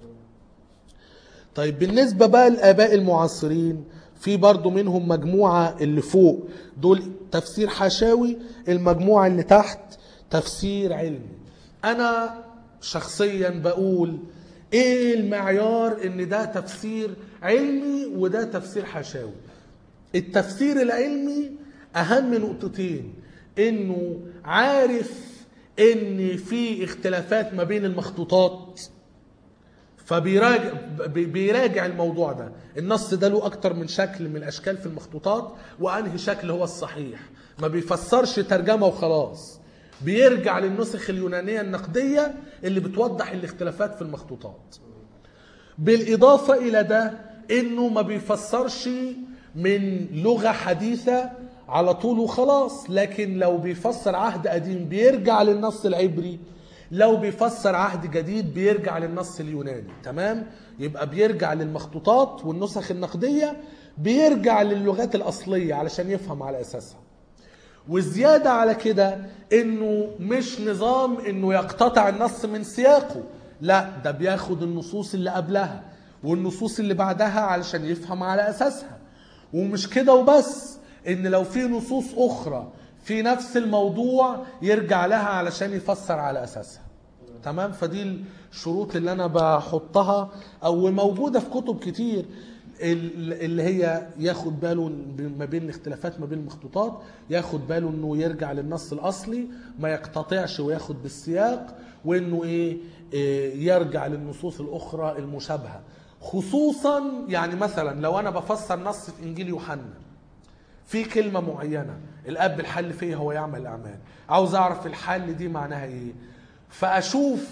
Speaker 1: طيب بالنسبة بقى للآباء المعاصرين في برضو منهم مجموعة اللي فوق دول تفسير حشاوي المجموعة اللي تحت تفسير علمي أنا شخصيا بقول إيه المعيار إن ده تفسير علمي وده تفسير حشاوي التفسير العلمي أهم نقطتين إنه عارف إن في اختلافات ما بين المخطوطات فبيراجع بي- بيراجع الموضوع ده النص ده له اكتر من شكل من الاشكال في المخطوطات وانهي شكل هو الصحيح ما بيفسرش ترجمه وخلاص بيرجع للنسخ اليونانيه النقديه اللي بتوضح الاختلافات في المخطوطات بالاضافه الى ده انه ما بيفسرش من لغه حديثه على طول وخلاص لكن لو بيفسر عهد قديم بيرجع للنص العبري لو بيفسر عهد جديد بيرجع للنص اليوناني تمام يبقى بيرجع للمخطوطات والنسخ النقديه بيرجع للغات الاصليه علشان يفهم على اساسها والزيادة على كده انه مش نظام انه يقتطع النص من سياقه لا ده بياخد النصوص اللي قبلها والنصوص اللي بعدها علشان يفهم على اساسها ومش كده وبس ان لو في نصوص اخرى في نفس الموضوع يرجع لها علشان يفسر على اساسها تمام فدي الشروط اللي انا بحطها او موجوده في كتب كتير ال- اللي هي ياخد باله ما بين الاختلافات ما بين المخطوطات ياخد باله انه يرجع للنص الاصلي ما يقتطعش وياخد بالسياق وانه ايه إيه، يرجع للنصوص الاخرى المشابهه خصوصا يعني مثلا لو انا بفسر نص في انجيل يوحنا في كلمة معينة الأب الحل فيها هو يعمل الأعمال عاوز أعرف الحل دي معناها إيه فأشوف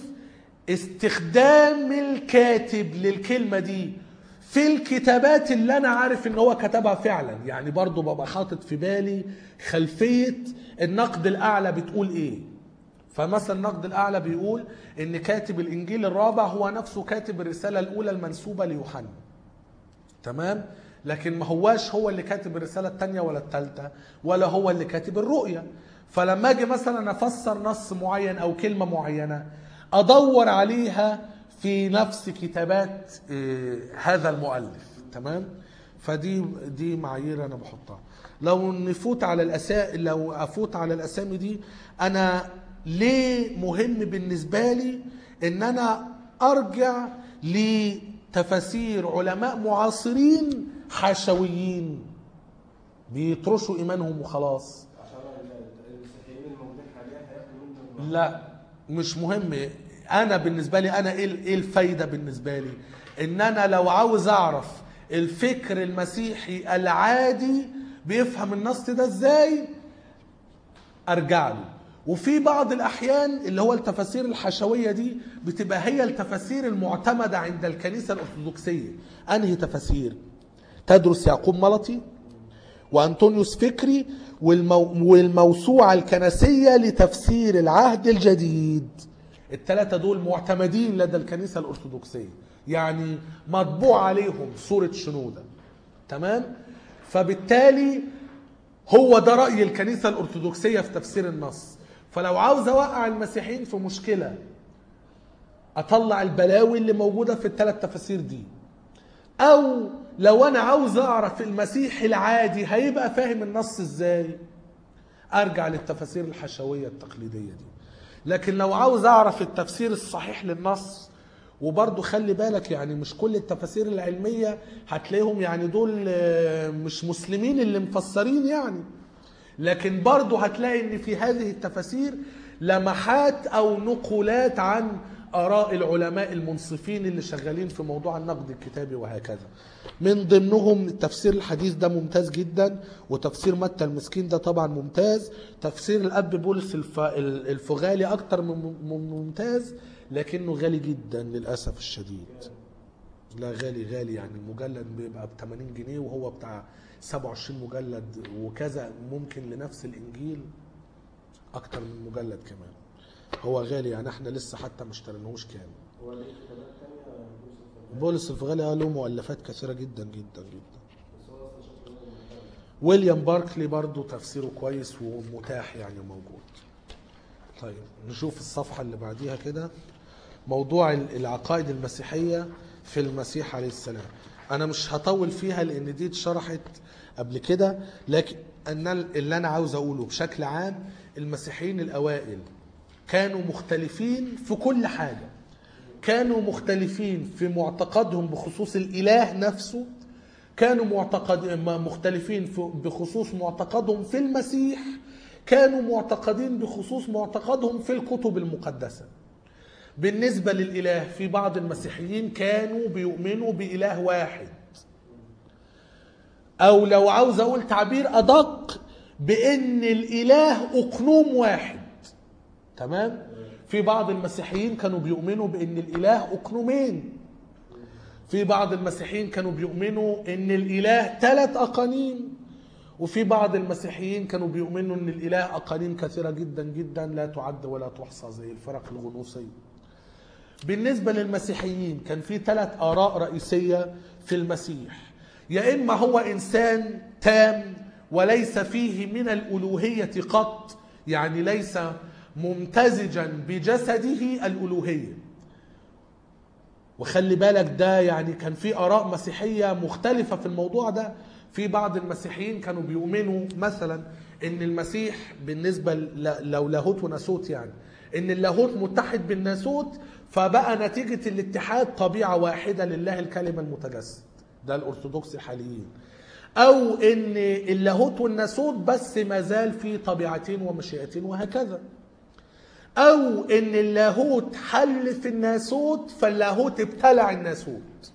Speaker 1: استخدام الكاتب للكلمة دي في الكتابات اللي أنا عارف إن هو كتبها فعلا يعني برضو ببقى حاطط في بالي خلفية النقد الأعلى بتقول إيه فمثلا النقد الأعلى بيقول إن كاتب الإنجيل الرابع هو نفسه كاتب الرسالة الأولى المنسوبة ليوحنا تمام لكن ما هواش هو اللي كاتب الرسالة الثانية ولا الثالثة ولا هو اللي كاتب الرؤية فلما اجي مثلا افسر نص معين او كلمة معينة ادور عليها في نفس كتابات آه، هذا المؤلف تمام فدي دي معايير انا بحطها لو نفوت على الاسا لو افوت على الاسامي دي انا ليه مهم بالنسبه لي ان انا ارجع لتفاسير علماء معاصرين حشويين بيطرشوا ايمانهم وخلاص
Speaker 2: عشان ال- المسيحيين الموجودين حاليا هياخدوا منه
Speaker 1: لا مش مهم انا بالنسبه لي انا ايه ايه الفايده بالنسبه لي ان انا لو عاوز اعرف الفكر المسيحي العادي بيفهم النص ده ازاي ارجع له وفي بعض الاحيان اللي هو التفاسير الحشويه دي بتبقى هي التفاسير المعتمده عند الكنيسه الارثوذكسيه انهي تفاسير تدرس يعقوب ملطي وانطونيوس فكري والمو... والموسوعه الكنسيه لتفسير العهد الجديد الثلاثه دول معتمدين لدى الكنيسه الارثوذكسيه يعني مطبوع عليهم صوره شنوده تمام فبالتالي هو ده رأي الكنيسة الأرثوذكسية في تفسير النص فلو عاوز أوقع المسيحيين في مشكلة أطلع البلاوي اللي موجودة في الثلاث تفاسير دي أو لو أنا عاوز أعرف المسيحي العادي هيبقى فاهم النص إزاي أرجع للتفاسير الحشوية التقليدية دي لكن لو عاوز أعرف التفسير الصحيح للنص وبرضه خلي بالك يعني مش كل التفاسير العلمية هتلاقيهم يعني دول آه، مش مسلمين اللي مفسرين يعني لكن برضه هتلاقي ان في هذه التفاسير لمحات او نقولات عن اراء العلماء المنصفين اللي شغالين في موضوع النقد الكتابي وهكذا من ضمنهم التفسير الحديث ده ممتاز جدا وتفسير متى المسكين ده طبعا ممتاز تفسير الاب بولس الف- الفغالي اكتر من من ممتاز لكنه غالي جدا للاسف الشديد لا غالي غالي يعني المجلد بيبقى ب 80 جنيه وهو بتاع 27 مجلد وكذا ممكن لنفس الانجيل اكتر من مجلد كمان هو غالي يعني احنا لسه حتى ما اشتريناهوش كامل
Speaker 2: هو ليه كتابات تانية يوسف
Speaker 1: بولس الفغالي اه له مؤلفات كثيره جدا جدا جدا
Speaker 2: بس هو اصلا شكله ممتاز
Speaker 1: ويليام باركلي برضو تفسيره كويس ومتاح يعني موجود طيب نشوف الصفحة اللي بعديها كده موضوع ال- العقائد المسيحية في المسيح عليه السلام أنا مش هطول فيها لأن دي اتشرحت قبل كده لكن أن اللي أنا عاوز أقوله بشكل عام المسيحيين الأوائل كانوا مختلفين في كل حاجة كانوا مختلفين في معتقدهم بخصوص الإله نفسه كانوا معتقد م- مختلفين في- بخصوص معتقدهم في المسيح كانوا معتقدين بخصوص معتقدهم في الكتب المقدسة بالنسبة للإله في بعض المسيحيين كانوا بيؤمنوا بإله واحد أو لو عاوز أقول تعبير أدق بأن الإله أقنوم واحد تمام في بعض المسيحيين كانوا بيؤمنوا بأن الإله أقنومين في بعض المسيحيين كانوا بيؤمنوا ان الاله ثلاث اقانيم وفي بعض المسيحيين كانوا بيؤمنوا ان الاله اقانيم كثيره جدا جدا لا تعد ولا تحصى زي الفرق الغنوصيه بالنسبه للمسيحيين كان في ثلاث اراء رئيسيه في المسيح يا اما هو انسان تام وليس فيه من الالوهيه قط يعني ليس ممتزجا بجسده الالوهيه وخلي بالك ده يعني كان في اراء مسيحيه مختلفه في الموضوع ده في بعض المسيحيين كانوا بيؤمنوا مثلا ان المسيح بالنسبه ل- لو لاهوت وناسوت يعني ان اللاهوت متحد بالناسوت فبقى نتيجه الاتحاد طبيعه واحده لله الكلمه المتجسد ده الارثوذكس الحاليين او ان اللاهوت والناسوت بس ما زال في طبيعتين ومشيئتين وهكذا او ان اللاهوت حل في الناسوت فاللاهوت ابتلع الناسوت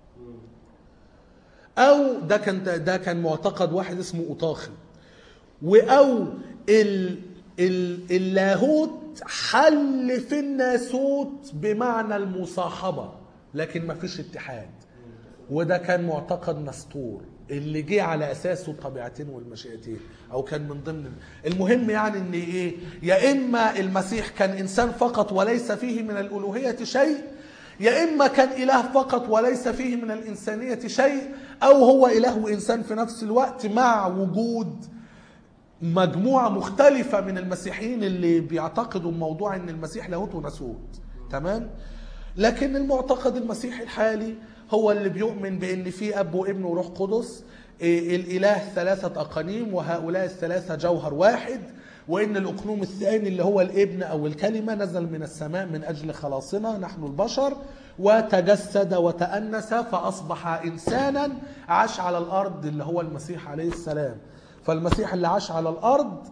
Speaker 1: او ده كان ده كان معتقد واحد اسمه اوطاخي او ال ال اللاهوت حل في الناسوت بمعنى المصاحبه لكن ما فيش اتحاد وده كان معتقد نسطور اللي جه على اساسه الطبيعتين والمشيئتين او كان من ضمن المهم يعني ان ايه يا اما المسيح كان انسان فقط وليس فيه من الالوهيه شيء يا اما كان اله فقط وليس فيه من الانسانيه شيء او هو اله وانسان في نفس الوقت مع وجود مجموعة مختلفة من المسيحيين اللي بيعتقدوا موضوع ان المسيح لاهوت وناسوت تمام لكن المعتقد المسيحي الحالي هو اللي بيؤمن بان في اب وابن وروح قدس إيه، الاله ثلاثة اقانيم وهؤلاء الثلاثة جوهر واحد وان الاقنوم الثاني اللي هو الابن او الكلمة نزل من السماء من اجل خلاصنا نحن البشر وتجسد وتأنس فاصبح انسانا عاش على الارض اللي هو المسيح عليه السلام فالمسيح اللي عاش على الارض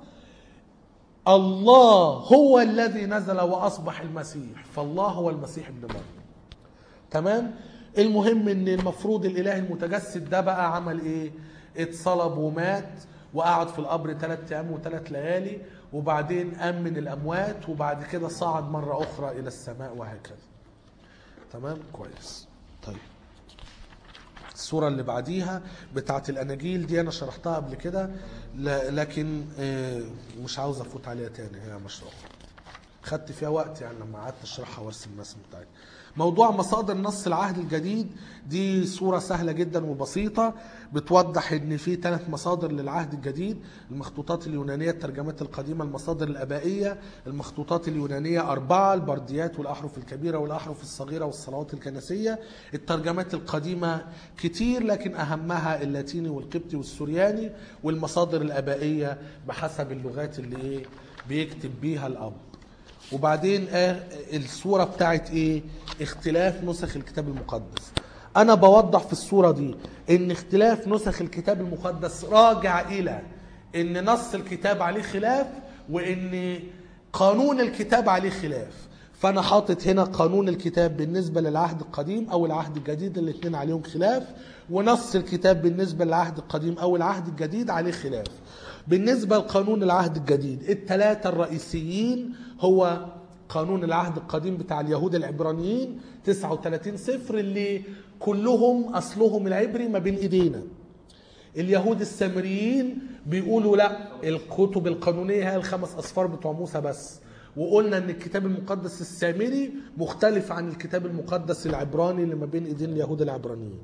Speaker 1: الله هو الذي نزل واصبح المسيح فالله هو المسيح ابن مريم تمام المهم ان المفروض الاله المتجسد ده بقى عمل ايه اتصلب ومات وقعد في القبر ثلاث ايام وثلاث ليالي وبعدين قام من الاموات وبعد كده صعد مره اخرى الى السماء وهكذا تمام كويس طيب الصورة اللي بعديها بتاعت الأناجيل دي أنا شرحتها قبل كده ل- لكن آه، مش عاوز أفوت عليها تاني هي مشروع خدت فيها وقت يعني لما قعدت أشرحها وأرسم الرسم بتاعتها موضوع مصادر نص العهد الجديد دي صورة سهلة جدا وبسيطة بتوضح ان في ثلاث مصادر للعهد الجديد المخطوطات اليونانية الترجمات القديمة المصادر الآبائية المخطوطات اليونانية أربعة البرديات والأحرف الكبيرة والأحرف الصغيرة والصلوات الكنسية الترجمات القديمة كتير لكن أهمها اللاتيني والقبطي والسورياني والمصادر الآبائية بحسب اللغات اللي إيه بيكتب بيها الأب وبعدين آه الصورة بتاعت ايه اختلاف نسخ الكتاب المقدس انا بوضح في الصورة دي ان اختلاف نسخ الكتاب المقدس راجع الى ان نص الكتاب عليه خلاف وان قانون الكتاب عليه خلاف فانا حاطط هنا قانون الكتاب بالنسبه للعهد القديم او العهد الجديد الاثنين عليهم خلاف ونص الكتاب بالنسبه للعهد القديم او العهد الجديد عليه خلاف بالنسبه لقانون العهد الجديد الثلاثه الرئيسيين هو قانون العهد القديم بتاع اليهود العبرانيين 39 صفر اللي كلهم اصلهم العبري ما بين ايدينا اليهود السامريين بيقولوا لا الكتب القانونيه هي الخمس اصفار بتوع موسى بس وقلنا ان الكتاب المقدس السامري مختلف عن الكتاب المقدس العبراني اللي ما بين ايدين اليهود العبرانيين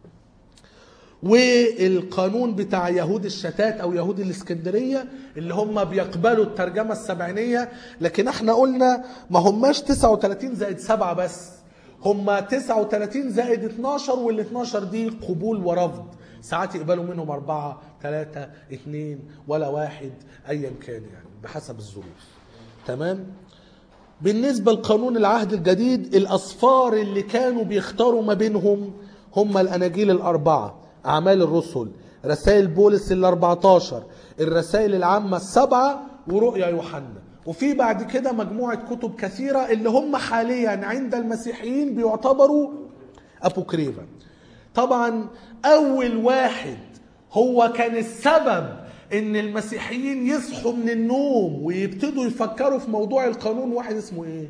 Speaker 1: والقانون بتاع يهود الشتات او يهود الاسكندريه اللي هم بيقبلوا الترجمه السبعينيه لكن احنا قلنا ما هماش 39 زائد 7 بس هم 39 زائد 12 وال 12 دي قبول ورفض ساعات يقبلوا منهم أربعة ثلاثة اثنين ولا واحد أيا كان يعني بحسب الظروف تمام بالنسبة لقانون العهد الجديد الأصفار اللي كانوا بيختاروا ما بينهم هم الأناجيل الأربعة أعمال الرسل رسائل بولس ال 14 الرسائل العامة السبعة ورؤيا يوحنا وفي بعد كده مجموعة كتب كثيرة اللي هم حاليا عند المسيحيين بيعتبروا أبوكريفا طبعا أول واحد هو كان السبب ان المسيحيين يصحوا من النوم ويبتدوا يفكروا في موضوع القانون واحد اسمه ايه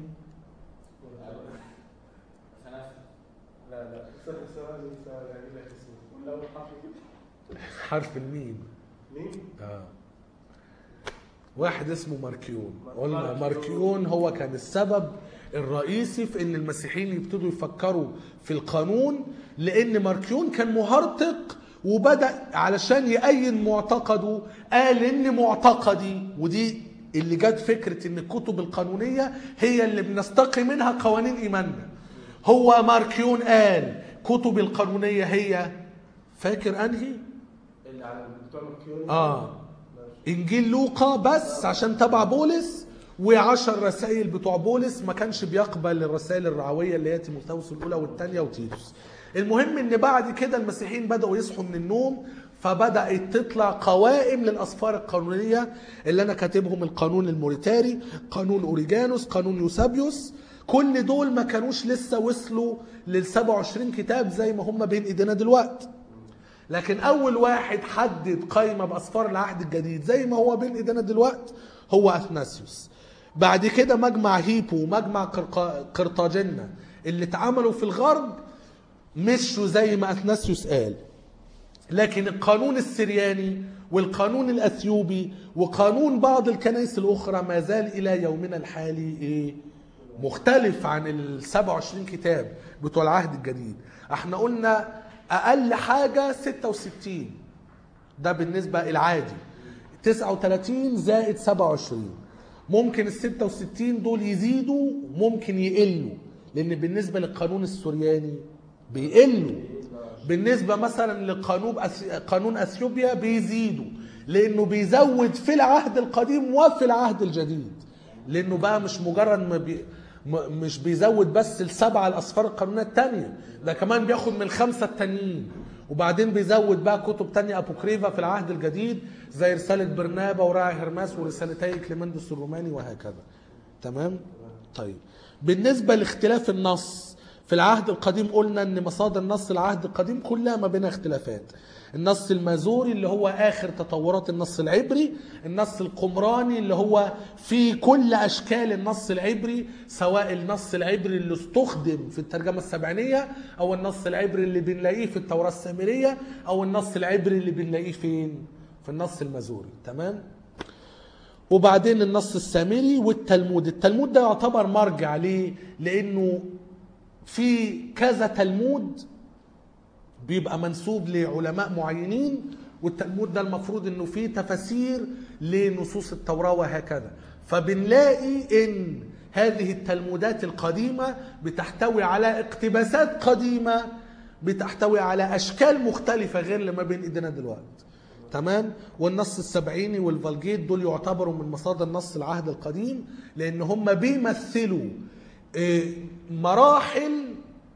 Speaker 2: لا لا سؤال سؤال سؤال يعني لا اسمه ولا هو حرف كده
Speaker 1: حرف الميم
Speaker 2: مين؟
Speaker 1: آه. واحد اسمه ماركيون قلنا
Speaker 2: ماركيون.
Speaker 1: ماركيون هو كان السبب الرئيسي في ان المسيحيين يبتدوا يفكروا في القانون لان ماركيون كان مهرطق وبدا علشان يأين معتقده قال ان معتقدي ودي اللي جت فكره ان الكتب القانونيه هي اللي بنستقي منها قوانين ايماننا هو ماركيون قال كتب القانونيه هي فاكر انهي
Speaker 2: اللي على بتوع مكيون
Speaker 1: اه انجيل لوقا بس عشان تبع بولس وعشر رسائل بتوع بولس ما كانش بيقبل الرسائل الرعويه اللي هي تيموثاوس الاولى والثانيه وتيتوس المهم ان بعد كده المسيحيين بداوا يصحوا من النوم فبدات تطلع قوائم للاسفار القانونيه اللي انا كاتبهم القانون الموريتاري قانون اوريجانوس قانون يوسابيوس كل دول ما كانوش لسه وصلوا لل 27 كتاب زي ما هم بين ايدينا دلوقتي لكن اول واحد حدد قائمه باسفار العهد الجديد زي ما هو بين ايدينا دلوقتي هو اثناسيوس بعد كده مجمع هيبو ومجمع قرقا- قرطاجنة اللي اتعملوا في الغرب مشوا زي ما اثناسيوس قال لكن القانون السرياني والقانون الاثيوبي وقانون بعض الكنائس الاخرى ما زال الى يومنا الحالي ايه مختلف عن ال 27 كتاب بتوع العهد الجديد احنا قلنا اقل حاجه 66 ده بالنسبه العادي 39 زائد 27 ممكن ال 66 دول يزيدوا ممكن يقلوا لان بالنسبه للقانون السورياني بيقلوا بالنسبه مثلا لقانون أس... قانون اثيوبيا بيزيدوا لانه بيزود في العهد القديم وفي العهد الجديد لانه بقى مش مجرد ما بي... م- مش بيزود بس السبعه الاصفار القانونيه الثانيه ده كمان بياخد من الخمسه التانيين وبعدين بيزود بقى كتب تانية أبوكريفا في العهد الجديد زي رسالة برنابا وراعي هرماس ورسالتي كليمندس الروماني وهكذا تمام طيب بالنسبة لاختلاف النص في العهد القديم قلنا ان مصادر نص العهد القديم كلها ما بينها اختلافات النص المازوري اللي هو اخر تطورات النص العبري النص القمراني اللي هو في كل اشكال النص العبري سواء النص العبري اللي استخدم في الترجمه السبعينيه او النص العبري اللي بنلاقيه في التوراه السامريه او النص العبري اللي بنلاقيه فين في النص المازوري تمام وبعدين النص السامري والتلمود التلمود ده يعتبر مرجع ليه لانه في كذا تلمود بيبقى منسوب لعلماء معينين والتلمود ده المفروض انه فيه تفاسير لنصوص التوراة وهكذا فبنلاقي ان هذه التلمودات القديمة بتحتوي على اقتباسات قديمة بتحتوي على اشكال مختلفة غير اللي ما بين ايدينا دلوقتي تمام والنص السبعيني والفالجيت دول يعتبروا من مصادر نص العهد القديم لان هم بيمثلوا آه، مراحل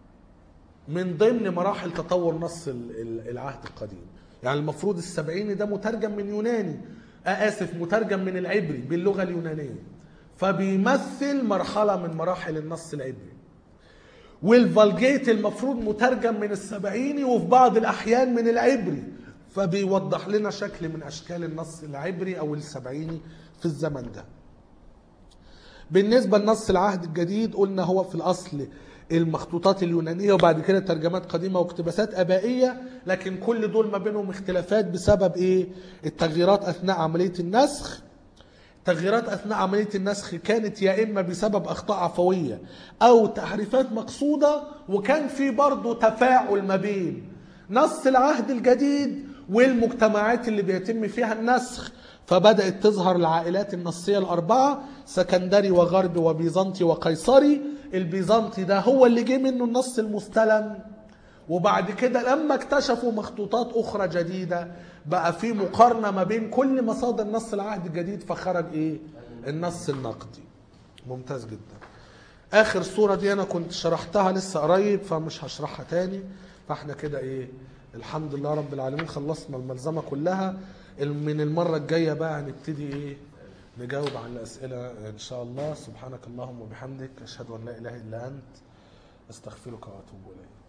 Speaker 1: من ضمن مراحل تطور نص ال- ال- العهد القديم يعني المفروض السبعيني ده مترجم من يوناني آه اسف مترجم من العبري باللغه اليونانيه فبيمثل مرحله من مراحل النص العبري والفالجيت المفروض مترجم من السبعيني وفي بعض الاحيان من العبري فبيوضح لنا شكل من اشكال النص العبري او السبعيني في الزمن ده بالنسبة لنص العهد الجديد قلنا هو في الأصل المخطوطات اليونانية وبعد كده ترجمات قديمة واقتباسات أبائية لكن كل دول ما بينهم اختلافات بسبب إيه؟ التغييرات أثناء عملية النسخ تغييرات أثناء عملية النسخ كانت يا إما بسبب أخطاء عفوية أو تحريفات مقصودة وكان في برضه تفاعل ما بين نص العهد الجديد والمجتمعات اللي بيتم فيها النسخ فبدأت تظهر العائلات النصية الأربعة سكندري وغربي وبيزنطي وقيصري البيزنطي ده هو اللي جه منه النص المستلم وبعد كده لما اكتشفوا مخطوطات أخرى جديدة بقى في مقارنة ما بين كل مصادر نص العهد الجديد فخرج إيه؟ النص النقدي ممتاز جدا آخر صورة دي أنا كنت شرحتها لسه قريب فمش هشرحها تاني فاحنا كده إيه الحمد لله رب العالمين خلصنا الملزمة كلها من المرة الجاية بقى هنبتدي ايه نجاوب على الأسئلة إن شاء الله سبحانك اللهم وبحمدك أشهد أن لا إله إلا أنت أستغفرك وأتوب إليك